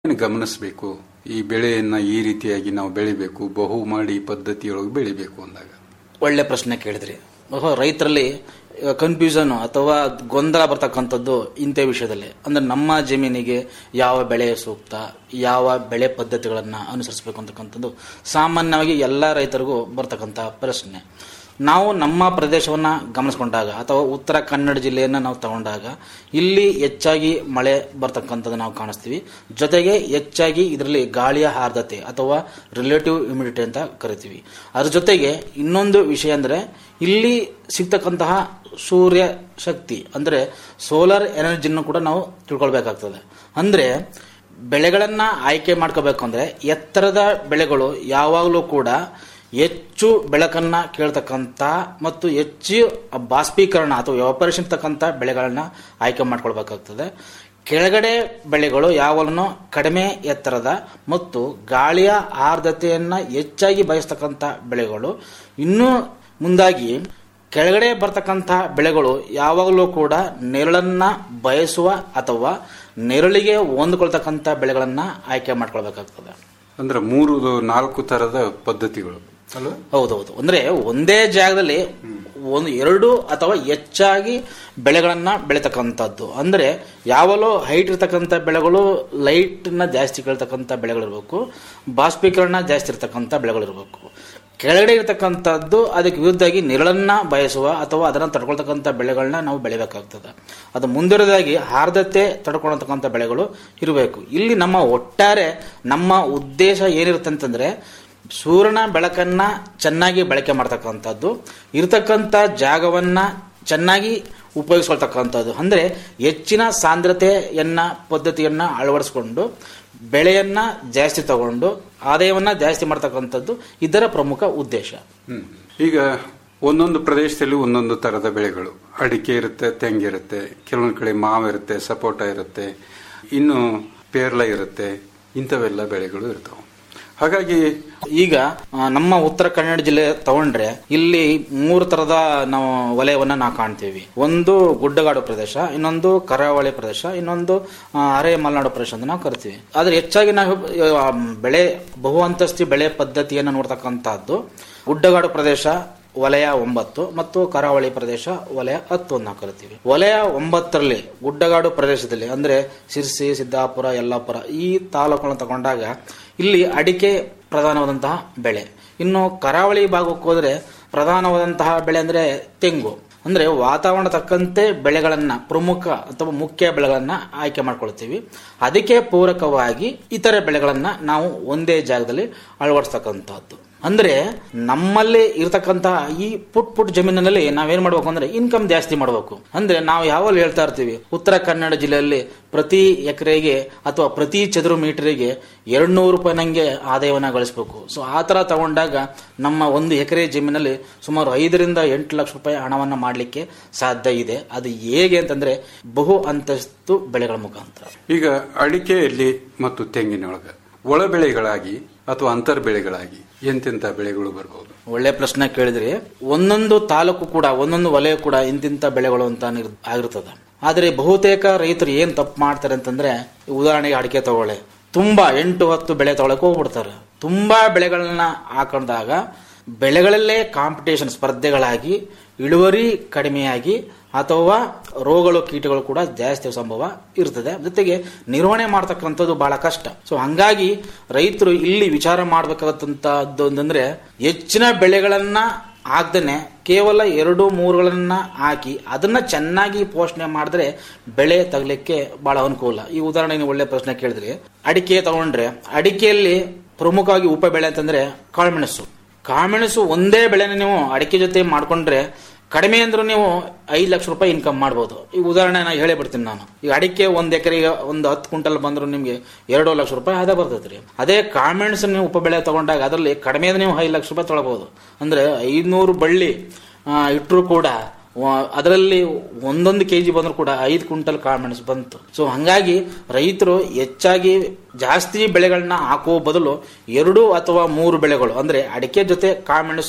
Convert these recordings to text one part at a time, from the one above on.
ಏನು ಗಮನಿಸಬೇಕು ಈ ಬೆಳೆಯನ್ನ ಈ ರೀತಿಯಾಗಿ ನಾವು ಬೆಳಿಬೇಕು ಬಹು ಮಾಡಿ ಪದ್ಧತಿಯೊಳಗೆ ಬೆಳಿಬೇಕು ಅಂದಾಗ ಒಳ್ಳೆ ಪ್ರಶ್ನೆ ಕೇಳಿದ್ರಿ ಬಹು ರೈತರಲ್ಲಿ ಕನ್ಫ್ಯೂಷನ್ ಅಥವಾ ಗೊಂದಲ ಬರ್ತಕ್ಕಂಥದ್ದು ಇಂಥ ವಿಷಯದಲ್ಲಿ ಅಂದ್ರೆ ನಮ್ಮ ಜಮೀನಿಗೆ ಯಾವ ಬೆಳೆ ಸೂಕ್ತ ಯಾವ ಬೆಳೆ ಪದ್ಧತಿಗಳನ್ನ ಅನುಸರಿಸಬೇಕು ಅಂತಕ್ಕಂಥದ್ದು ಸಾಮಾನ್ಯವಾಗಿ ಎಲ್ಲ ರೈತರಿಗೂ ಬರ್ತಕ್ಕಂಥ ಪ್ರಶ್ನೆ ನಾವು ನಮ್ಮ ಪ್ರದೇಶವನ್ನ ಗಮನಿಸ್ಕೊಂಡಾಗ ಅಥವಾ ಉತ್ತರ ಕನ್ನಡ ಜಿಲ್ಲೆಯನ್ನ ನಾವು ತಗೊಂಡಾಗ ಇಲ್ಲಿ ಹೆಚ್ಚಾಗಿ ಮಳೆ ಬರ್ತಕ್ಕಂಥದ್ದು ನಾವು ಕಾಣಿಸ್ತೀವಿ ಜೊತೆಗೆ ಹೆಚ್ಚಾಗಿ ಇದರಲ್ಲಿ ಗಾಳಿಯ ಆರ್ದ್ರತೆ ಅಥವಾ ರಿಲೇಟಿವ್ ಹ್ಯುಮಿಡಿಟಿ ಅಂತ ಕರಿತೀವಿ ಅದ್ರ ಜೊತೆಗೆ ಇನ್ನೊಂದು ವಿಷಯ ಅಂದ್ರೆ ಇಲ್ಲಿ ಸಿಗ್ತಕ್ಕಂತಹ ಸೂರ್ಯ ಶಕ್ತಿ ಅಂದ್ರೆ ಸೋಲಾರ್ ಎನರ್ಜಿಯನ್ನು ಕೂಡ ನಾವು ತಿಳ್ಕೊಳ್ಬೇಕಾಗ್ತದೆ ಅಂದ್ರೆ ಬೆಳೆಗಳನ್ನ ಆಯ್ಕೆ ಮಾಡ್ಕೋಬೇಕು ಅಂದ್ರೆ ಎತ್ತರದ ಬೆಳೆಗಳು ಯಾವಾಗಲೂ ಕೂಡ ಹೆಚ್ಚು ಬೆಳಕನ್ನ ಕೇಳ್ತಕ್ಕಂಥ ಮತ್ತು ಹೆಚ್ಚು ಬಾಷ್ಪೀಕರಣ ಅಥವಾ ವ್ಯಾಪಾರೇಷನ್ ತಕ್ಕಂಥ ಬೆಳೆಗಳನ್ನ ಆಯ್ಕೆ ಮಾಡ್ಕೊಳ್ಬೇಕಾಗ್ತದೆ ಕೆಳಗಡೆ ಬೆಳೆಗಳು ಯಾವಲ್ಲೂ ಕಡಿಮೆ ಎತ್ತರದ ಮತ್ತು ಗಾಳಿಯ ಆರ್ದ್ರತೆಯನ್ನ ಹೆಚ್ಚಾಗಿ ಬಯಸ್ತಕ್ಕಂಥ ಬೆಳೆಗಳು ಇನ್ನೂ ಮುಂದಾಗಿ ಕೆಳಗಡೆ ಬರ್ತಕ್ಕಂಥ ಬೆಳೆಗಳು ಯಾವಾಗಲೂ ಕೂಡ ನೆರಳನ್ನ ಬಯಸುವ ಅಥವಾ ನೆರಳಿಗೆ ಹೊಂದ್ಕೊಳ್ತಕ್ಕಂಥ ಬೆಳೆಗಳನ್ನ ಆಯ್ಕೆ ಮಾಡ್ಕೊಳ್ಬೇಕಾಗ್ತದೆ ಅಂದ್ರೆ ಮೂರು ನಾಲ್ಕು ತರದ ಪದ್ಧತಿಗಳು ಅಲ್ವಾ ಹೌದೌದು ಅಂದ್ರೆ ಒಂದೇ ಜಾಗದಲ್ಲಿ ಒಂದು ಎರಡು ಅಥವಾ ಹೆಚ್ಚಾಗಿ ಬೆಳೆಗಳನ್ನ ಬೆಳೀತಕ್ಕಂಥದ್ದು ಅಂದ್ರೆ ಯಾವಲೋ ಹೈಟ್ ಇರ್ತಕ್ಕಂಥ ಬೆಳೆಗಳು ಲೈಟ್ ನ ಜಾಸ್ತಿ ಕೇಳ್ತಕ್ಕಂಥ ಬೆಳೆಗಳಿರ್ಬೇಕು ಬಾಷ್ಪೀಕರಣ ಜಾಸ್ತಿ ಇರ್ತಕ್ಕಂಥ ಬೆಳೆಗಳಿರ್ಬೇಕು ಕೆಳಗಡೆ ಇರತಕ್ಕಂಥದ್ದು ಅದಕ್ಕೆ ವಿರುದ್ಧವಾಗಿ ನೆರಳನ್ನ ಬಯಸುವ ಅಥವಾ ಅದನ್ನು ತಡ್ಕೊಳ್ತಕ್ಕಂಥ ಬೆಳೆಗಳನ್ನ ನಾವು ಬೆಳಿಬೇಕಾಗ್ತದೆ ಅದು ಮುಂದುವರೆದಾಗಿ ಆರ್ದ್ರತೆ ತಡ್ಕೊಳ್ತಕ್ಕಂಥ ಬೆಳೆಗಳು ಇರಬೇಕು ಇಲ್ಲಿ ನಮ್ಮ ಒಟ್ಟಾರೆ ನಮ್ಮ ಉದ್ದೇಶ ಏನಿರುತ್ತೆ ಅಂತಂದ್ರೆ ಸೂರ್ಯನ ಬೆಳಕನ್ನ ಚೆನ್ನಾಗಿ ಬಳಕೆ ಮಾಡ್ತಕ್ಕಂಥದ್ದು ಇರತಕ್ಕಂಥ ಜಾಗವನ್ನ ಚೆನ್ನಾಗಿ ಉಪಯೋಗಿಸ್ಕೊಳ್ತಕ್ಕಂಥದ್ದು ಅಂದ್ರೆ ಹೆಚ್ಚಿನ ಸಾಂದ್ರತೆಯನ್ನ ಪದ್ಧತಿಯನ್ನ ಅಳವಡಿಸ್ಕೊಂಡು ಬೆಳೆಯನ್ನ ಜಾಸ್ತಿ ತಗೊಂಡು ಆದಾಯವನ್ನ ಜಾಸ್ತಿ ಮಾಡ್ತಕ್ಕಂಥದ್ದು ಇದರ ಪ್ರಮುಖ ಉದ್ದೇಶ ಹ್ಮ್. ಈಗ ಒಂದೊಂದು ಪ್ರದೇಶದಲ್ಲಿ ಒಂದೊಂದು ತರದ ಬೆಳೆಗಳು ಅಡಿಕೆ ಇರುತ್ತೆ ತೆಂಗಿರುತ್ತೆ ಕೆಲವೊಂದು ಕಡೆ ಮಾವು ಇರುತ್ತೆ ಸಪೋಟ ಇರುತ್ತೆ ಇನ್ನು ಪೇರ್ಲ ಇರುತ್ತೆ ಇಂಥವೆಲ್ಲ ಬೆಳೆಗಳು ಇರ್ತಾವೆ ಹಾಗಾಗಿ ಈಗ ಆ, ನಮ್ಮ ಉತ್ತರ ಕನ್ನಡ ಜಿಲ್ಲೆ ತಗೊಂಡ್ರೆ ಇಲ್ಲಿ ಮೂರು ತರದ ನಾವು ವಲಯವನ್ನ ನಾವು ಕಾಣ್ತೀವಿ ಒಂದು ಗುಡ್ಡಗಾಡು ಪ್ರದೇಶ ಇನ್ನೊಂದು ಕರಾವಳಿ ಪ್ರದೇಶ ಇನ್ನೊಂದು ಆ, ಅರೆ ಮಲೆನಾಡು ಪ್ರದೇಶ ಅಂತ ನಾವು ಕರಿತೀವಿ ಆದ್ರೆ ಹೆಚ್ಚಾಗಿ ನಾವು ಆ, ಬೆಳೆ ಬಹು ಅಂತಸ್ತಿ ಬೆಳೆ ಪದ್ಧತಿಯನ್ನು ನೋಡ್ತಕ್ಕಂತಹದ್ದು ಗುಡ್ಡಗಾಡು ಪ್ರದೇಶ ವಲಯ ಒಂಬತ್ತು ಮತ್ತು ಕರಾವಳಿ ಪ್ರದೇಶ ವಲಯ ಹತ್ತು ಅಂತ ನಾವು ಕರಿತೀವಿ ವಲಯ ಒಂಬತ್ತರಲ್ಲಿ ಗುಡ್ಡಗಾಡು ಪ್ರದೇಶದಲ್ಲಿ ಅಂದ್ರೆ ಸಿರ್ಸಿ ಸಿದ್ದಾಪುರ ಯಲ್ಲಾಪುರ ಈ ತಾಲೂಕುಗಳನ್ನು ತಗೊಂಡಾಗ ಇಲ್ಲಿ ಅಡಿಕೆ ಪ್ರಧಾನವಾದಂತಹ ಬೆಳೆ ಇನ್ನು ಕರಾವಳಿ ಭಾಗಕ್ಕೆ ಹೋದ್ರೆ ಪ್ರಧಾನವಾದಂತಹ ಬೆಳೆ ಅಂದ್ರೆ ತೆಂಗು ಅಂದ್ರೆ ವಾತಾವರಣ ತಕ್ಕಂತೆ ಬೆಳೆಗಳನ್ನ ಪ್ರಮುಖ ಅಥವಾ ಮುಖ್ಯ ಬೆಳೆಗಳನ್ನ ಆಯ್ಕೆ ಮಾಡ್ಕೊಳ್ತೀವಿ ಅದಕ್ಕೆ ಪೂರಕವಾಗಿ ಇತರೆ ಬೆಳೆಗಳನ್ನ ನಾವು ಒಂದೇ ಜಾಗದಲ್ಲಿ ಅಳವಡಿಸ್ತಕ್ಕಂಥದ್ದು ಅಂದ್ರೆ ನಮ್ಮಲ್ಲಿ ಇರತಕ್ಕಂತಹ ಈ ಪುಟ್ ಪುಟ್ ಜಮೀನಿನಲ್ಲಿ ನಾವೇನ್ ಮಾಡ್ಬೇಕು ಅಂದ್ರೆ ಇನ್ಕಮ್ ಜಾಸ್ತಿ ಮಾಡಬೇಕು ಅಂದ್ರೆ ನಾವು ಯಾವಾಗ ಹೇಳ್ತಾ ಇರ್ತೀವಿ ಉತ್ತರ ಕನ್ನಡ ಜಿಲ್ಲೆಯಲ್ಲಿ ಪ್ರತಿ ಎಕರೆಗೆ ಅಥವಾ ಪ್ರತಿ ಚದುರು ಮೀಟರಿಗೆ ಎರಡ್ ನೂರು ರೂಪಾಯಿ ನಂಗೆ ಆದಾಯವನ್ನ ಗಳಿಸಬೇಕು ಸೊ ಆ ತರ ತಗೊಂಡಾಗ ನಮ್ಮ ಒಂದು ಎಕರೆ ಜಮೀನಲ್ಲಿ ಸುಮಾರು ಐದರಿಂದ ಎಂಟು ಲಕ್ಷ ರೂಪಾಯಿ ಹಣವನ್ನ ಮಾಡಲಿಕ್ಕೆ ಸಾಧ್ಯ ಇದೆ ಅದು ಹೇಗೆ ಅಂತಂದ್ರೆ ಬಹು ಅಂತಸ್ತು ಬೆಳೆಗಳ ಮುಖಾಂತರ ಈಗ ಅಡಿಕೆಯಲ್ಲಿ ಮತ್ತು ತೆಂಗಿನೊಳಗ ಒಳ ಬೆಳೆಗಳಾಗಿ ಅಥವಾ ಅಂತರ್ ಬೆಳೆಗಳಾಗಿ ಎಂತೆಂಥ ಬೆಳೆಗಳು ಬರ್ಬೋದು ಒಳ್ಳೆ ಪ್ರಶ್ನೆ ಕೇಳಿದ್ರಿ ಒಂದೊಂದು ತಾಲೂಕು ಕೂಡ ಒಂದೊಂದು ವಲಯ ಕೂಡ ಇಂತಿಂತ ಬೆಳೆಗಳು ಅಂತ ನಿರ್- ಆಗಿರ್ತದೆ ಆದ್ರೆ ಬಹುತೇಕ ರೈತರು ಏನ್ ತಪ್ಪು ಮಾಡ್ತಾರೆ ಅಂತಂದ್ರೆ ಉದಾಹರಣೆಗೆ ಅಡಿಕೆ ತಗೊಳ್ಳಿ ತುಂಬಾ ಎಂಟು ಹತ್ತು ಬೆಳೆ ತಗೊಳಕ್ ಹೋಗ್ಬಿಡ್ತಾರೆ ತುಂಬಾ ಬೆಳೆಗಳನ್ನ ಹಾಕೊಂಡಾಗ ಬೆಳೆಗಳಲ್ಲೇ ಕಾಂಪಿಟೇಷನ್ ಸ್ಪರ್ಧೆಗಳಾಗಿ ಇಳುವರಿ ಕಡಿಮೆಯಾಗಿ ಅಥವಾ ರೋಗಗಳು ಕೀಟಗಳು ಕೂಡ ಜಾಸ್ತಿ ಸಂಭವ ಇರ್ತದೆ ಜೊತೆಗೆ ನಿರ್ವಹಣೆ ಮಾಡ್ತಕ್ಕಂಥದ್ದು ಬಹಳ ಕಷ್ಟ ಸೊ ಹಂಗಾಗಿ ರೈತರು ಇಲ್ಲಿ ವಿಚಾರ ಮಾಡ್ಬೇಕಾದಂತದ್ದು ಅಂತಂದ್ರೆ ಹೆಚ್ಚಿನ ಬೆಳೆಗಳನ್ನ ಹಾಕ್ದೇನೆ ಕೇವಲ ಎರಡು ಮೂರುಗಳನ್ನ ಹಾಕಿ ಅದನ್ನ ಚೆನ್ನಾಗಿ ಪೋಷಣೆ ಮಾಡಿದ್ರೆ ಬೆಳೆ ತಗಲಿಕ್ಕೆ ಬಹಳ ಅನುಕೂಲ ಈ ಉದಾಹರಣೆ ನೀವು ಒಳ್ಳೆ ಪ್ರಶ್ನೆ ಕೇಳಿದ್ರಿ ಅಡಿಕೆ ತಗೊಂಡ್ರೆ ಅಡಿಕೆಯಲ್ಲಿ ಪ್ರಮುಖವಾಗಿ ಉಪ ಬೆಳೆ ಅಂತಂದ್ರೆ ಕಾಳುಮೆಣಸು ಕಾಳುಮೆಣಸು ಒಂದೇ ಬೆಳೆನ ನೀವು ಅಡಿಕೆ ಜೊತೆ ಮಾಡ್ಕೊಂಡ್ರೆ ಕಡಿಮೆ ಅಂದ್ರೂ ನೀವು ಐದು ಲಕ್ಷ ರೂಪಾಯಿ ಇನ್ಕಮ್ ಮಾಡ್ಬೋದು ಈ ಉದಾಹರಣೆ ನಾನು ಹೇಳೇ ಬಿಡ್ತೀನಿ ನಾನು ಈಗ ಅಡಿಕೆ ಒಂದ್ ಎಕರೆಗೆ ಒಂದು ಹತ್ತು ಕ್ವಿಂಟಲ್ ಬಂದ್ರು ನಿಮ್ಗೆ ಎರಡು ಲಕ್ಷ ರೂಪಾಯಿ ಆದ ಬರ್ತೈತ್ರಿ ಅದೇ ಕಾಳುಮೆಣಸು ನೀವು ಉಪ ಬೆಳೆ ತಗೊಂಡಾಗ ಅದರಲ್ಲಿ ಕಡಿಮೆ ಅಂದ್ರೆ ನೀವು ಐದು ಲಕ್ಷ ರೂಪಾಯಿ ತೊಗೊಳ್ಬಹುದು ಅಂದ್ರೆ ಐದ್ನೂರು ಬಳ್ಳಿ ಇಟ್ಟರು ಕೂಡ ವ- ಅದರಲ್ಲಿ ಒಂದೊಂದು ಕೆಜಿ ಬಂದ್ರು ಕೂಡ ಐದು ಕ್ವಿಂಟಲ್ ಕಾಳುಮೆಣಸು ಬಂತು ಸೊ ಹಂಗಾಗಿ ರೈತರು ಹೆಚ್ಚಾಗಿ ಜಾಸ್ತಿ ಬೆಳೆಗಳನ್ನ ಹಾಕುವ ಬದಲು ಎರಡು ಅಥವಾ ಮೂರು ಬೆಳೆಗಳು ಅಂದ್ರೆ ಅಡಿಕೆ ಜೊತೆ ಕಾಳುಮೆಣಸು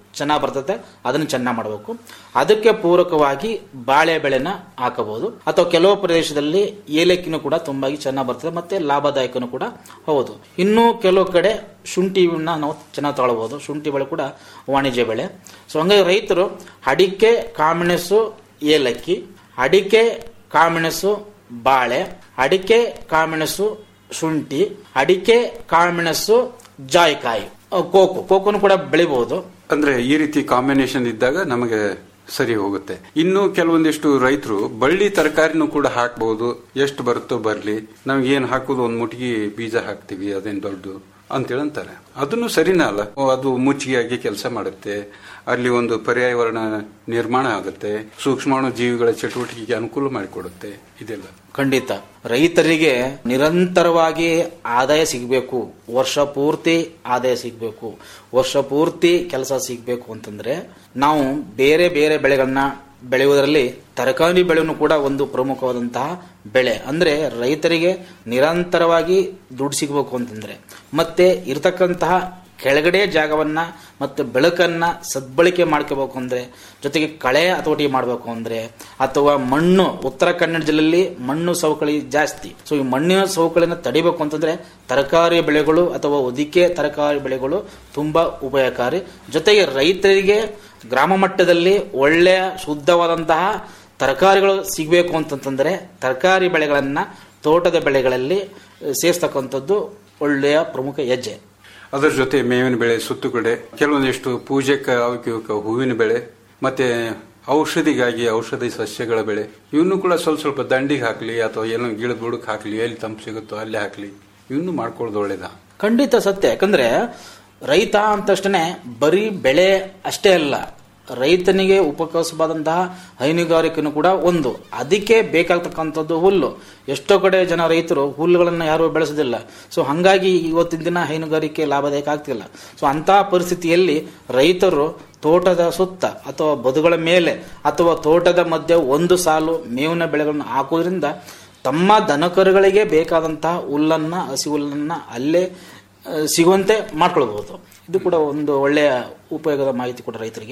ಚೆನ್ನಾಗಿ ಬರ್ತದೆ ಅದನ್ನು ಚೆನ್ನಾಗಿ ಮಾಡಬೇಕು ಅದಕ್ಕೆ ಪೂರಕವಾಗಿ ಬಾಳೆ ಬೆಳೆನ ಹಾಕಬಹುದು ಅಥವಾ ಕೆಲವು ಪ್ರದೇಶದಲ್ಲಿ ಏಲಕ್ಕಿನೂ ಕೂಡ ತುಂಬಾಗಿ ಚೆನ್ನಾಗಿ ಬರ್ತದೆ ಮತ್ತೆ ಲಾಭದಾಯಕನೂ ಕೂಡ ಹೌದು ಇನ್ನು ಕೆಲವು ಕಡೆ ಶುಂಠಿನ ನಾವು ಚೆನ್ನಾಗಿ ತಗೊಳ್ಬಹುದು ಶುಂಠಿ ಬೆಳೆ ಕೂಡ ವಾಣಿಜ್ಯ ಬೆಳೆ ಸೊ ಹಂಗಾಗಿ ರೈತರು ಅಡಿಕೆ ಕಾಮಿಣಸು ಏಲಕ್ಕಿ ಅಡಿಕೆ ಕಾಮಿಣಸು ಬಾಳೆ ಅಡಿಕೆ ಕಾಮಿಣಸು ಶುಂಠಿ ಅಡಿಕೆ ಕಾಮಿಣಸು ಜಾಯಿಕಾಯಿ ಅಹ್, ಕೋಕೋ ಕೋಕೋನು ಕೂಡ ಬೆಳಿಬಹುದು ಅಂದ್ರೆ ಈ ರೀತಿ ಕಾಂಬಿನೇಷನ್ ಇದ್ದಾಗ ನಮಗೆ ಸರಿ ಹೋಗುತ್ತೆ ಇನ್ನು ಕೆಲವೊಂದಿಷ್ಟು ರೈತರು ಬಳ್ಳಿ ತರಕಾರಿನೂ ಕೂಡ ಹಾಕ್ಬಹುದು ಎಷ್ಟು ಬರುತ್ತೋ ಬರ್ಲಿ ನಮ್ಗೆ ಏನ್ ಹಾಕುದು ಒಂದ್ ಮುಟ್ಗಿ ಬೀಜ ಹಾಕ್ತಿವಿ ಅದೇನ್ ದೊಡ್ಡ ಅಂತೇಳಿ ಅಂತಾರೆ ಅದನ್ನು ಸರಿನಾ ಅಲ್ಲ ಅದು ಮುಚ್ಚಿಗೆಯಾಗಿ ಕೆಲಸ ಮಾಡುತ್ತೆ ಅಲ್ಲಿ ಒಂದು ಪರ್ಯಾವರಣ ನಿರ್ಮಾಣ ಆಗುತ್ತೆ ಸೂಕ್ಷ್ಮಾಣು ಜೀವಿಗಳ ಚಟುವಟಿಕೆಗೆ ಅನುಕೂಲ ಮಾಡಿಕೊಡುತ್ತೆ ಇದೆಲ್ಲ ಖಂಡಿತ ರೈತರಿಗೆ ನಿರಂತರವಾಗಿ ಆದಾಯ ಸಿಗಬೇಕು ವರ್ಷ ಪೂರ್ತಿ ಆದಾಯ ಸಿಗಬೇಕು ವರ್ಷ ಪೂರ್ತಿ ಕೆಲಸ ಸಿಗಬೇಕು ಅಂತಂದ್ರೆ ನಾವು ಬೇರೆ ಬೇರೆ ಬೆಳೆಗಳನ್ನ ಬೆಳೆಯುವುದರಲ್ಲಿ ತರಕಾರಿ ಬೆಳೆನೂ ಕೂಡ ಒಂದು ಪ್ರಮುಖವಾದಂತಹ ಬೆಳೆ ಅಂದ್ರೆ ರೈತರಿಗೆ ನಿರಂತರವಾಗಿ ದುಡ್ಡು ಸಿಗಬೇಕು ಅಂತಂದ್ರೆ ಮತ್ತೆ ಇರತಕ್ಕಂತಹ ಕೆಳಗಡೆ ಜಾಗವನ್ನ ಮತ್ತೆ ಬೆಳಕನ್ನ ಸದ್ಬಳಕೆ ಮಾಡ್ಕೋಬೇಕು ಅಂದ್ರೆ ಜೊತೆಗೆ ಕಳೆ ಹತೋಟಿ ಮಾಡಬೇಕು ಅಂದ್ರೆ ಅಥವಾ ಮಣ್ಣು ಉತ್ತರ ಕನ್ನಡ ಜಿಲ್ಲೆಯಲ್ಲಿ ಮಣ್ಣು ಸವಕಳಿ ಜಾಸ್ತಿ ಸೊ ಈ ಮಣ್ಣಿನ ಸವಕಳಿನ ತಡಿಬೇಕು ಅಂತಂದ್ರೆ ತರಕಾರಿ ಬೆಳೆಗಳು ಅಥವಾ ಒದಿಕೆ ತರಕಾರಿ ಬೆಳೆಗಳು ತುಂಬಾ ಉಪಯೋಗಕಾರಿ ಜೊತೆಗೆ ರೈತರಿಗೆ ಗ್ರಾಮ ಮಟ್ಟದಲ್ಲಿ ಒಳ್ಳೆಯ ಶುದ್ಧವಾದಂತಹ ತರಕಾರಿಗಳು ಸಿಗಬೇಕು ಅಂತಂತಂದ್ರೆ ತರಕಾರಿ ಬೆಳೆಗಳನ್ನ ತೋಟದ ಬೆಳೆಗಳಲ್ಲಿ ಸೇರಿಸ್ತಕ್ಕಂಥದ್ದು ಒಳ್ಳೆಯ ಪ್ರಮುಖ ಹೆಜ್ಜೆ ಅದರ ಜೊತೆ ಮೇವಿನ ಬೆಳೆ ಸುತ್ತುಗಡೆ ಕೆಲವೊಂದಿಷ್ಟು ಪೂಜೆಗೆ ಅವಕ್ಕೆ ಇವಕ್ಕೆ ಹೂವಿನ ಬೆಳೆ ಮತ್ತೆ ಔಷಧಿಗಾಗಿ ಔಷಧಿ ಸಸ್ಯಗಳ ಬೆಳೆ ಇವನ್ನು ಕೂಡ ಸ್ವಲ್ಪ ಸ್ವಲ್ಪ ದಂಡಿಗೆ ಹಾಕ್ಲಿ ಅಥವಾ ಏನೋ ಗಿಡದ ಬುಡಕ್ಕೆ ಹಾಕ್ಲಿ ಎಲ್ಲಿ ತಂಪು ಸಿಗುತ್ತೋ ಅಲ್ಲಿ ಹಾಕ್ಲಿ ಇವನ್ನು ಮಾಡ್ಕೊಳ್ಳೋದು ಒಳ್ಳೇದಾ ಖಂಡಿತ ಸತ್ಯ ಯಾಕಂದ್ರೆ ರೈತ ಅಂತಷ್ಟೇ ಬರೀ ಬೆಳೆ ಅಷ್ಟೇ ಅಲ್ಲ ರೈತನಿಗೆ ಉಪಕಸಬಾದಂತಹ ಹೈನುಗಾರಿಕೆನೂ ಕೂಡ ಒಂದು ಅದಕ್ಕೆ ಬೇಕಾಗ್ತಕ್ಕಂಥದ್ದು ಹುಲ್ಲು ಎಷ್ಟೋ ಕಡೆ ಜನ ರೈತರು ಹುಲ್ಲುಗಳನ್ನು ಯಾರು ಬೆಳೆಸೋದಿಲ್ಲ ಸೊ ಹಂಗಾಗಿ ಇವತ್ತಿನ ದಿನ ಹೈನುಗಾರಿಕೆ ಲಾಭದಾಯಕ ಆಗ್ತಿಲ್ಲ ಸೊ ಅಂತಹ ಪರಿಸ್ಥಿತಿಯಲ್ಲಿ ರೈತರು ತೋಟದ ಸುತ್ತ ಅಥವಾ ಬದುಗಳ ಮೇಲೆ ಅಥವಾ ತೋಟದ ಮಧ್ಯೆ ಒಂದು ಸಾಲು ಮೇವಿನ ಬೆಳೆಗಳನ್ನು ಹಾಕೋದ್ರಿಂದ ತಮ್ಮ ದನಕರುಗಳಿಗೆ ಬೇಕಾದಂತಹ ಹುಲ್ಲನ್ನ ಹಸಿ ಹುಲ್ಲನ್ನ ಅಲ್ಲೇ ಆ, ಸಿಗುವಂತೆ ಮಾಡ್ಕೊಳ್ಬಹುದು ಇದು ಕೂಡ ಒಂದು ಒಳ್ಳೆಯ ಉಪಯೋಗದ ಮಾಹಿತಿ ಕೂಡ ರೈತರಿಗೆ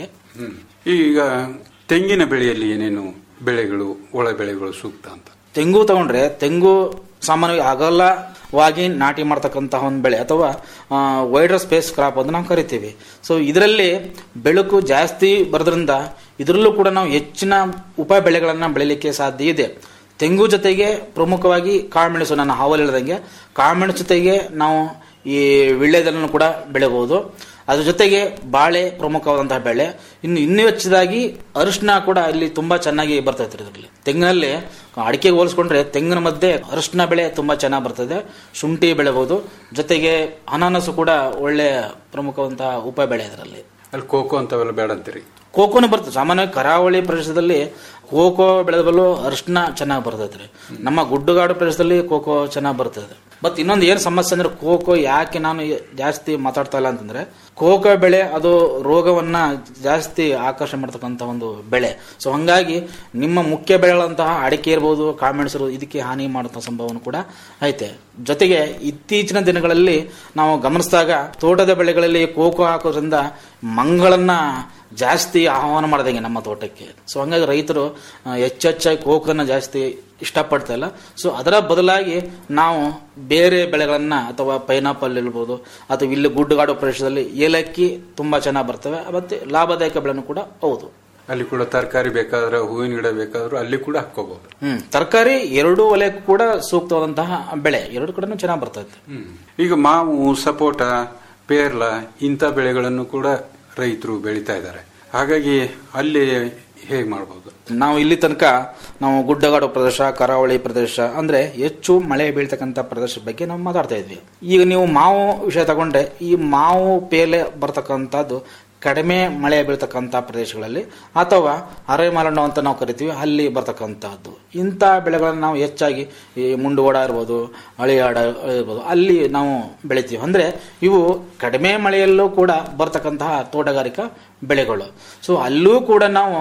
ಈಗ ತೆಂಗಿನ ಬೆಳೆಯಲ್ಲಿ ಏನೇನು ಬೆಳೆಗಳು ಒಳ ಬೆಳೆಗಳು ಸೂಕ್ತ ಅಂತ ತೆಂಗು ತಗೊಂಡ್ರೆ ತೆಂಗು ಸಾಮಾನ್ಯವಾಗಿ ಅಗಲವಾಗಿ ನಾಟಿ ಮಾಡ್ತಕ್ಕಂತಹ ಒಂದು ಬೆಳೆ ಅಥವಾ ವೈಡರ್ ಸ್ಪೇಸ್ ಕ್ರಾಪ್ ಅಂತ ನಾವು ಕರಿತೀವಿ ಸೊ ಇದರಲ್ಲಿ ಬೆಳಕು ಜಾಸ್ತಿ ಬರೋದ್ರಿಂದ ಇದರಲ್ಲೂ ಕೂಡ ನಾವು ಹೆಚ್ಚಿನ ಉಪ ಬೆಳೆಗಳನ್ನ ಬೆಳಿಲಿಕ್ಕೆ ಸಾಧ್ಯ ಇದೆ ತೆಂಗು ಜೊತೆಗೆ ಪ್ರಮುಖವಾಗಿ ಕಾಳುಮೆಣಸು ನಾನು ಹಾವಲ್ ಹೇಳಿದಂಗೆ ಕಾಳುಮೆಣಸು ಜೊತೆಗೆ ನಾವು ಈ ವಿಳ್ಳೆದೆಲ್ಲನ್ನು ಕೂಡ ಬೆಳೆಬಹುದು ಅದ್ರ ಜೊತೆಗೆ ಬಾಳೆ ಪ್ರಮುಖವಾದಂತಹ ಬೆಳೆ ಇನ್ನು ಇನ್ನೂ ಹೆಚ್ಚಿದಾಗಿ ಅರಿಶಿನ ಕೂಡ ಇಲ್ಲಿ ತುಂಬಾ ಚೆನ್ನಾಗಿ ಬರ್ತೈತೆ ಇದರಲ್ಲಿ ತೆಂಗಿನಲ್ಲಿ ಅಡಿಕೆಗೆ ಹೋಲಿಸ್ಕೊಂಡ್ರೆ ತೆಂಗಿನ ಮಧ್ಯೆ ಅರಿಶಿನ ಬೆಳೆ ತುಂಬಾ ಚೆನ್ನಾಗಿ ಬರ್ತದೆ ಶುಂಠಿ ಬೆಳೆಬಹುದು ಜೊತೆಗೆ ಅನಾನಸು ಕೂಡ ಒಳ್ಳೆ ಪ್ರಮುಖವಂತಹ ಉಪ ಬೆಳೆ ಇದರಲ್ಲಿ ಅಲ್ಲಿ ಕೋಕೋ ಅಂತವೆಲ್ಲ ಬೇಡ ಅಂತೀರಿ ಕೋಕೋನು ಬರ್ತದೆ ಸಾಮಾನ್ಯವಾಗಿ ಕರಾವಳಿ ಪ್ರದೇಶದಲ್ಲಿ ಕೋಕೋ ಬೆಳೆದಲು ಅರಿಶಿನ ಚೆನ್ನಾಗಿ ಬರ್ತೈತ್ರಿ ನಮ್ಮ ಗುಡ್ಡಗಾಡು ಪ್ರದೇಶದಲ್ಲಿ ಕೋಕೋ ಚೆನ್ನಾಗಿ ಬರ್ತದೆ ಮತ್ ಇನ್ನೊಂದು ಏನ್ ಸಮಸ್ಯೆ ಅಂದ್ರೆ ಕೋಕೋ ಯಾಕೆ ನಾನು ಜಾಸ್ತಿ ಮಾತಾಡ್ತಾ ಇಲ್ಲ ಅಂತಂದ್ರೆ ಕೋಕೋ ಬೆಳೆ ಅದು ರೋಗವನ್ನ ಜಾಸ್ತಿ ಆಕರ್ಷಣೆ ಮಾಡ್ತಕ್ಕಂಥ ಒಂದು ಬೆಳೆ ಸೊ ಹಂಗಾಗಿ ನಿಮ್ಮ ಮುಖ್ಯ ಬೆಳೆಗಳಂತಹ ಅಡಿಕೆ ಇರ್ಬೋದು ಕಾಮೆಂಟ್ಸ್ ಇರ್ಬೋದು ಇದಕ್ಕೆ ಹಾನಿ ಮಾಡುವಂತ ಸಂಭವನೂ ಕೂಡ ಐತೆ ಜೊತೆಗೆ ಇತ್ತೀಚಿನ ದಿನಗಳಲ್ಲಿ ನಾವು ಗಮನಿಸಿದಾಗ ತೋಟದ ಬೆಳೆಗಳಲ್ಲಿ ಕೋಕೋ ಹಾಕೋದ್ರಿಂದ ಮಂಗಳನ್ನ ಜಾಸ್ತಿ ಆಹ್ವಾನ ಮಾಡ್ದಂಗೆ ನಮ್ಮ ತೋಟಕ್ಕೆ ಸೊ ಹಂಗಾಗಿ ರೈತರು ಆ, ಹೆಚ್ಚೆಚ್ಚಾಗಿ ಕೋಕನ್ನ ಜಾಸ್ತಿ ಇಷ್ಟಪಡ್ತಾ ಇಲ್ಲ ಸೊ ಅದರ ಬದಲಾಗಿ ನಾವು ಬೇರೆ ಬೆಳೆಗಳನ್ನ ಅಥವಾ ಪೈನಾಪಲ್ ಇರ್ಬೋದು ಅಥವಾ ಇಲ್ಲಿ ಗುಡ್ಡಗಾಡು ಪ್ರದೇಶದಲ್ಲಿ ಏಲಕ್ಕಿ ತುಂಬಾ ಚೆನ್ನಾಗಿ ಬರ್ತವೆ ಮತ್ತೆ ಲಾಭದಾಯಕ ಬೆಳೆನೂ ಕೂಡ ಹೌದು ಅಲ್ಲಿ ಕೂಡ ತರಕಾರಿ ಬೇಕಾದ್ರೆ ಹೂವಿನ ಗಿಡ ಬೇಕಾದ್ರೂ ಅಲ್ಲಿ ಕೂಡ ಹಾಕೋಬಹುದು ಹ್ಮ್ ತರಕಾರಿ ಎರಡೂ ವಲಯಕ್ಕೂ ಕೂಡ ಸೂಕ್ತವಾದಂತಹ ಬೆಳೆ ಎರಡು ಕಡೆನೂ ಚೆನ್ನಾಗಿ ಬರ್ತೈತೆ ಈಗ ಮಾವು ಸಪೋಟ ಪೇರ್ಲ ಇಂಥ ಬೆಳೆಗಳನ್ನು ಕೂಡ ರೈತರು ಬೆಳೀತಾ ಇದ್ದಾರೆ ಹಾಗಾಗಿ ಅಲ್ಲಿ ಹೇಗೆ ಮಾಡಬಹುದು ನಾವು ಇಲ್ಲಿ ತನಕ ನಾವು ಗುಡ್ಡಗಾಡು ಪ್ರದೇಶ ಕರಾವಳಿ ಪ್ರದೇಶ ಅಂದ್ರೆ ಹೆಚ್ಚು ಮಳೆ ಬೀಳ್ತಕ್ಕಂಥ ಪ್ರದೇಶದ ಬಗ್ಗೆ ನಾವು ಮಾತಾಡ್ತಾ ಇದ್ವಿ ಈಗ ನೀವು ಮಾವು ವಿಷಯ ತಗೊಂಡ್ರೆ ಈ ಮಾವು ಪೇಲೆ ಬರ್ತಕ್ಕಂಥದ್ದು ಕಡಿಮೆ ಮಳೆ ಬೀಳ್ತಕ್ಕಂಥ ಪ್ರದೇಶಗಳಲ್ಲಿ ಅಥವಾ ಅರೆಮಲೆನಾಡು ಅಂತ ನಾವು ಕರಿತೀವಿ ಅಲ್ಲಿ ಬರ್ತಕ್ಕಂಥದ್ದು ಇಂಥ ಬೆಳೆಗಳನ್ನು ನಾವು ಹೆಚ್ಚಾಗಿ ಈ ಮುಂಡುಗೋಡ ಇರ್ಬೋದು ಹಳಿಯಾಡ ಇರ್ಬೋದು ಅಲ್ಲಿ ನಾವು ಬೆಳಿತೀವಿ ಅಂದ್ರೆ ಇವು ಕಡಿಮೆ ಮಳೆಯಲ್ಲೂ ಕೂಡ ಬರ್ತಕ್ಕಂತಹ ತೋಟಗಾರಿಕಾ ಬೆಳೆಗಳು ಸೊ ಅಲ್ಲೂ ಕೂಡ ನಾವು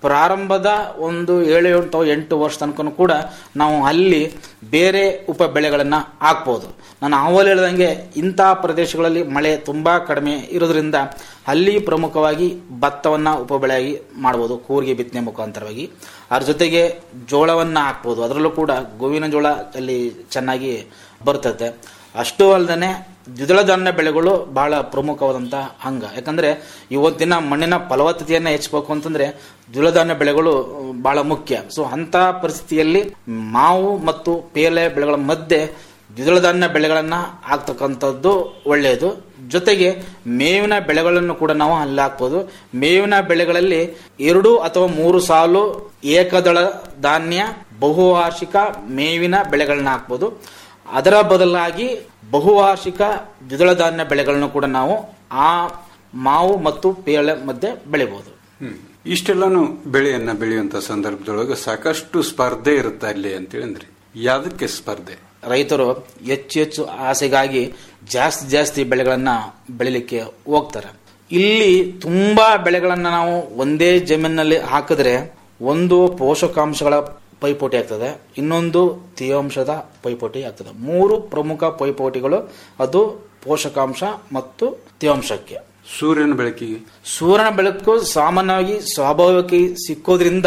ಪ್ರಾರಂಭದ ಒಂದು ಏಳು ಎಂಟು ಎಂಟು ವರ್ಷ ತನಕ ಕೂಡ ನಾವು ಅಲ್ಲಿ ಬೇರೆ ಉಪ ಬೆಳೆಗಳನ್ನು ಹಾಕ್ಬೋದು ನಾನು ಆವಲ್ಲಿ ಹೇಳ್ದಂಗೆ ಇಂಥ ಪ್ರದೇಶಗಳಲ್ಲಿ ಮಳೆ ತುಂಬ ಕಡಿಮೆ ಇರೋದ್ರಿಂದ ಅಲ್ಲಿ ಪ್ರಮುಖವಾಗಿ ಭತ್ತವನ್ನು ಉಪ ಬೆಳೆಯಾಗಿ ಮಾಡ್ಬೋದು ಕೂರಿಗೆ ಬಿತ್ತನೆ ಮುಖಾಂತರವಾಗಿ ಅದ್ರ ಜೊತೆಗೆ ಜೋಳವನ್ನು ಹಾಕ್ಬೋದು ಅದರಲ್ಲೂ ಕೂಡ ಗೋವಿನ ಜೋಳ ಅಲ್ಲಿ ಚೆನ್ನಾಗಿ ಬರ್ತದೆ ಅಷ್ಟು ಅಲ್ಲದೆ ದ್ವಿದಳ ಧಾನ್ಯ ಬೆಳೆಗಳು ಬಹಳ ಪ್ರಮುಖವಾದಂಥ ಅಂಗ ಯಾಕಂದ್ರೆ ಇವತ್ತಿನ ಮಣ್ಣಿನ ಫಲವತ್ತತೆಯನ್ನು ಹೆಚ್ಚಬೇಕು ಅಂತಂದ್ರೆ ದ್ವಿದಳ ಧಾನ್ಯ ಬೆಳೆಗಳು ಬಹಳ ಮುಖ್ಯ ಸೊ ಅಂತ ಪರಿಸ್ಥಿತಿಯಲ್ಲಿ ಮಾವು ಮತ್ತು ಪೇಲೆ ಬೆಳೆಗಳ ಮಧ್ಯೆ ದ್ವಿದಳ ಧಾನ್ಯ ಬೆಳೆಗಳನ್ನ ಹಾಕ್ತಕ್ಕಂಥದ್ದು ಒಳ್ಳೆಯದು ಜೊತೆಗೆ ಮೇವಿನ ಬೆಳೆಗಳನ್ನು ಕೂಡ ನಾವು ಅಲ್ಲಿ ಹಾಕ್ಬೋದು ಮೇವಿನ ಬೆಳೆಗಳಲ್ಲಿ ಎರಡು ಅಥವಾ ಮೂರು ಸಾಲು ಏಕದಳ ಧಾನ್ಯ ಬಹುವಾರ್ಷಿಕ ಮೇವಿನ ಬೆಳೆಗಳನ್ನ ಹಾಕ್ಬೋದು ಅದರ ಬದಲಾಗಿ ಬಹುವಾರ್ಷಿಕ ದ್ವಿದಳ ಧಾನ್ಯ ಬೆಳೆಗಳನ್ನು ಕೂಡ ನಾವು ಆ ಮಾವು ಮತ್ತು ಪೇಳೆ ಮಧ್ಯೆ ಬೆಳಿಬಹುದು ಹ್ಮ್. ಇಷ್ಟೆಲ್ಲಾನು ಬೆಳೆಯನ್ನ ಬೆಳೆಯುವಂತ ಸಂದರ್ಭದೊಳಗೆ ಸಾಕಷ್ಟು ಸ್ಪರ್ಧೆ ಇರುತ್ತೆ ಅಲ್ಲಿ ಅಂತೇಳಿ ಅಂದ್ರೆ ಯಾವ್ದಕ್ಕೆ ಸ್ಪರ್ಧೆ ರೈತರು ಹೆಚ್ಚು ಹೆಚ್ಚು ಆಸೆಗಾಗಿ ಜಾಸ್ತಿ ಜಾಸ್ತಿ ಬೆಳೆಗಳನ್ನ ಬೆಳಿಲಿಕ್ಕೆ ಹೋಗ್ತಾರೆ ಇಲ್ಲಿ ತುಂಬಾ ಬೆಳೆಗಳನ್ನ ನಾವು ಒಂದೇ ಜಮೀನಿನಲ್ಲಿ ಹಾಕಿದ್ರೆ ಒಂದು ಪೋಷಕಾಂಶಗಳ ಪೈಪೋಟಿ ಆಗ್ತದೆ ಇನ್ನೊಂದು ತೇವಾಂಶದ ಪೈಪೋಟಿ ಆಗ್ತದೆ ಮೂರು ಪ್ರಮುಖ ಪೈಪೋಟಿಗಳು ಅದು ಪೋಷಕಾಂಶ ಮತ್ತು ತೇವಾಂಶಕ್ಕೆ ಸೂರ್ಯನ ಬೆಳಕಿಗೆ ಸೂರ್ಯನ ಬೆಳಕು ಸಾಮಾನ್ಯವಾಗಿ ಸ್ವಾಭಾವಿಕವಾಗಿ ಸಿಕ್ಕೋದ್ರಿಂದ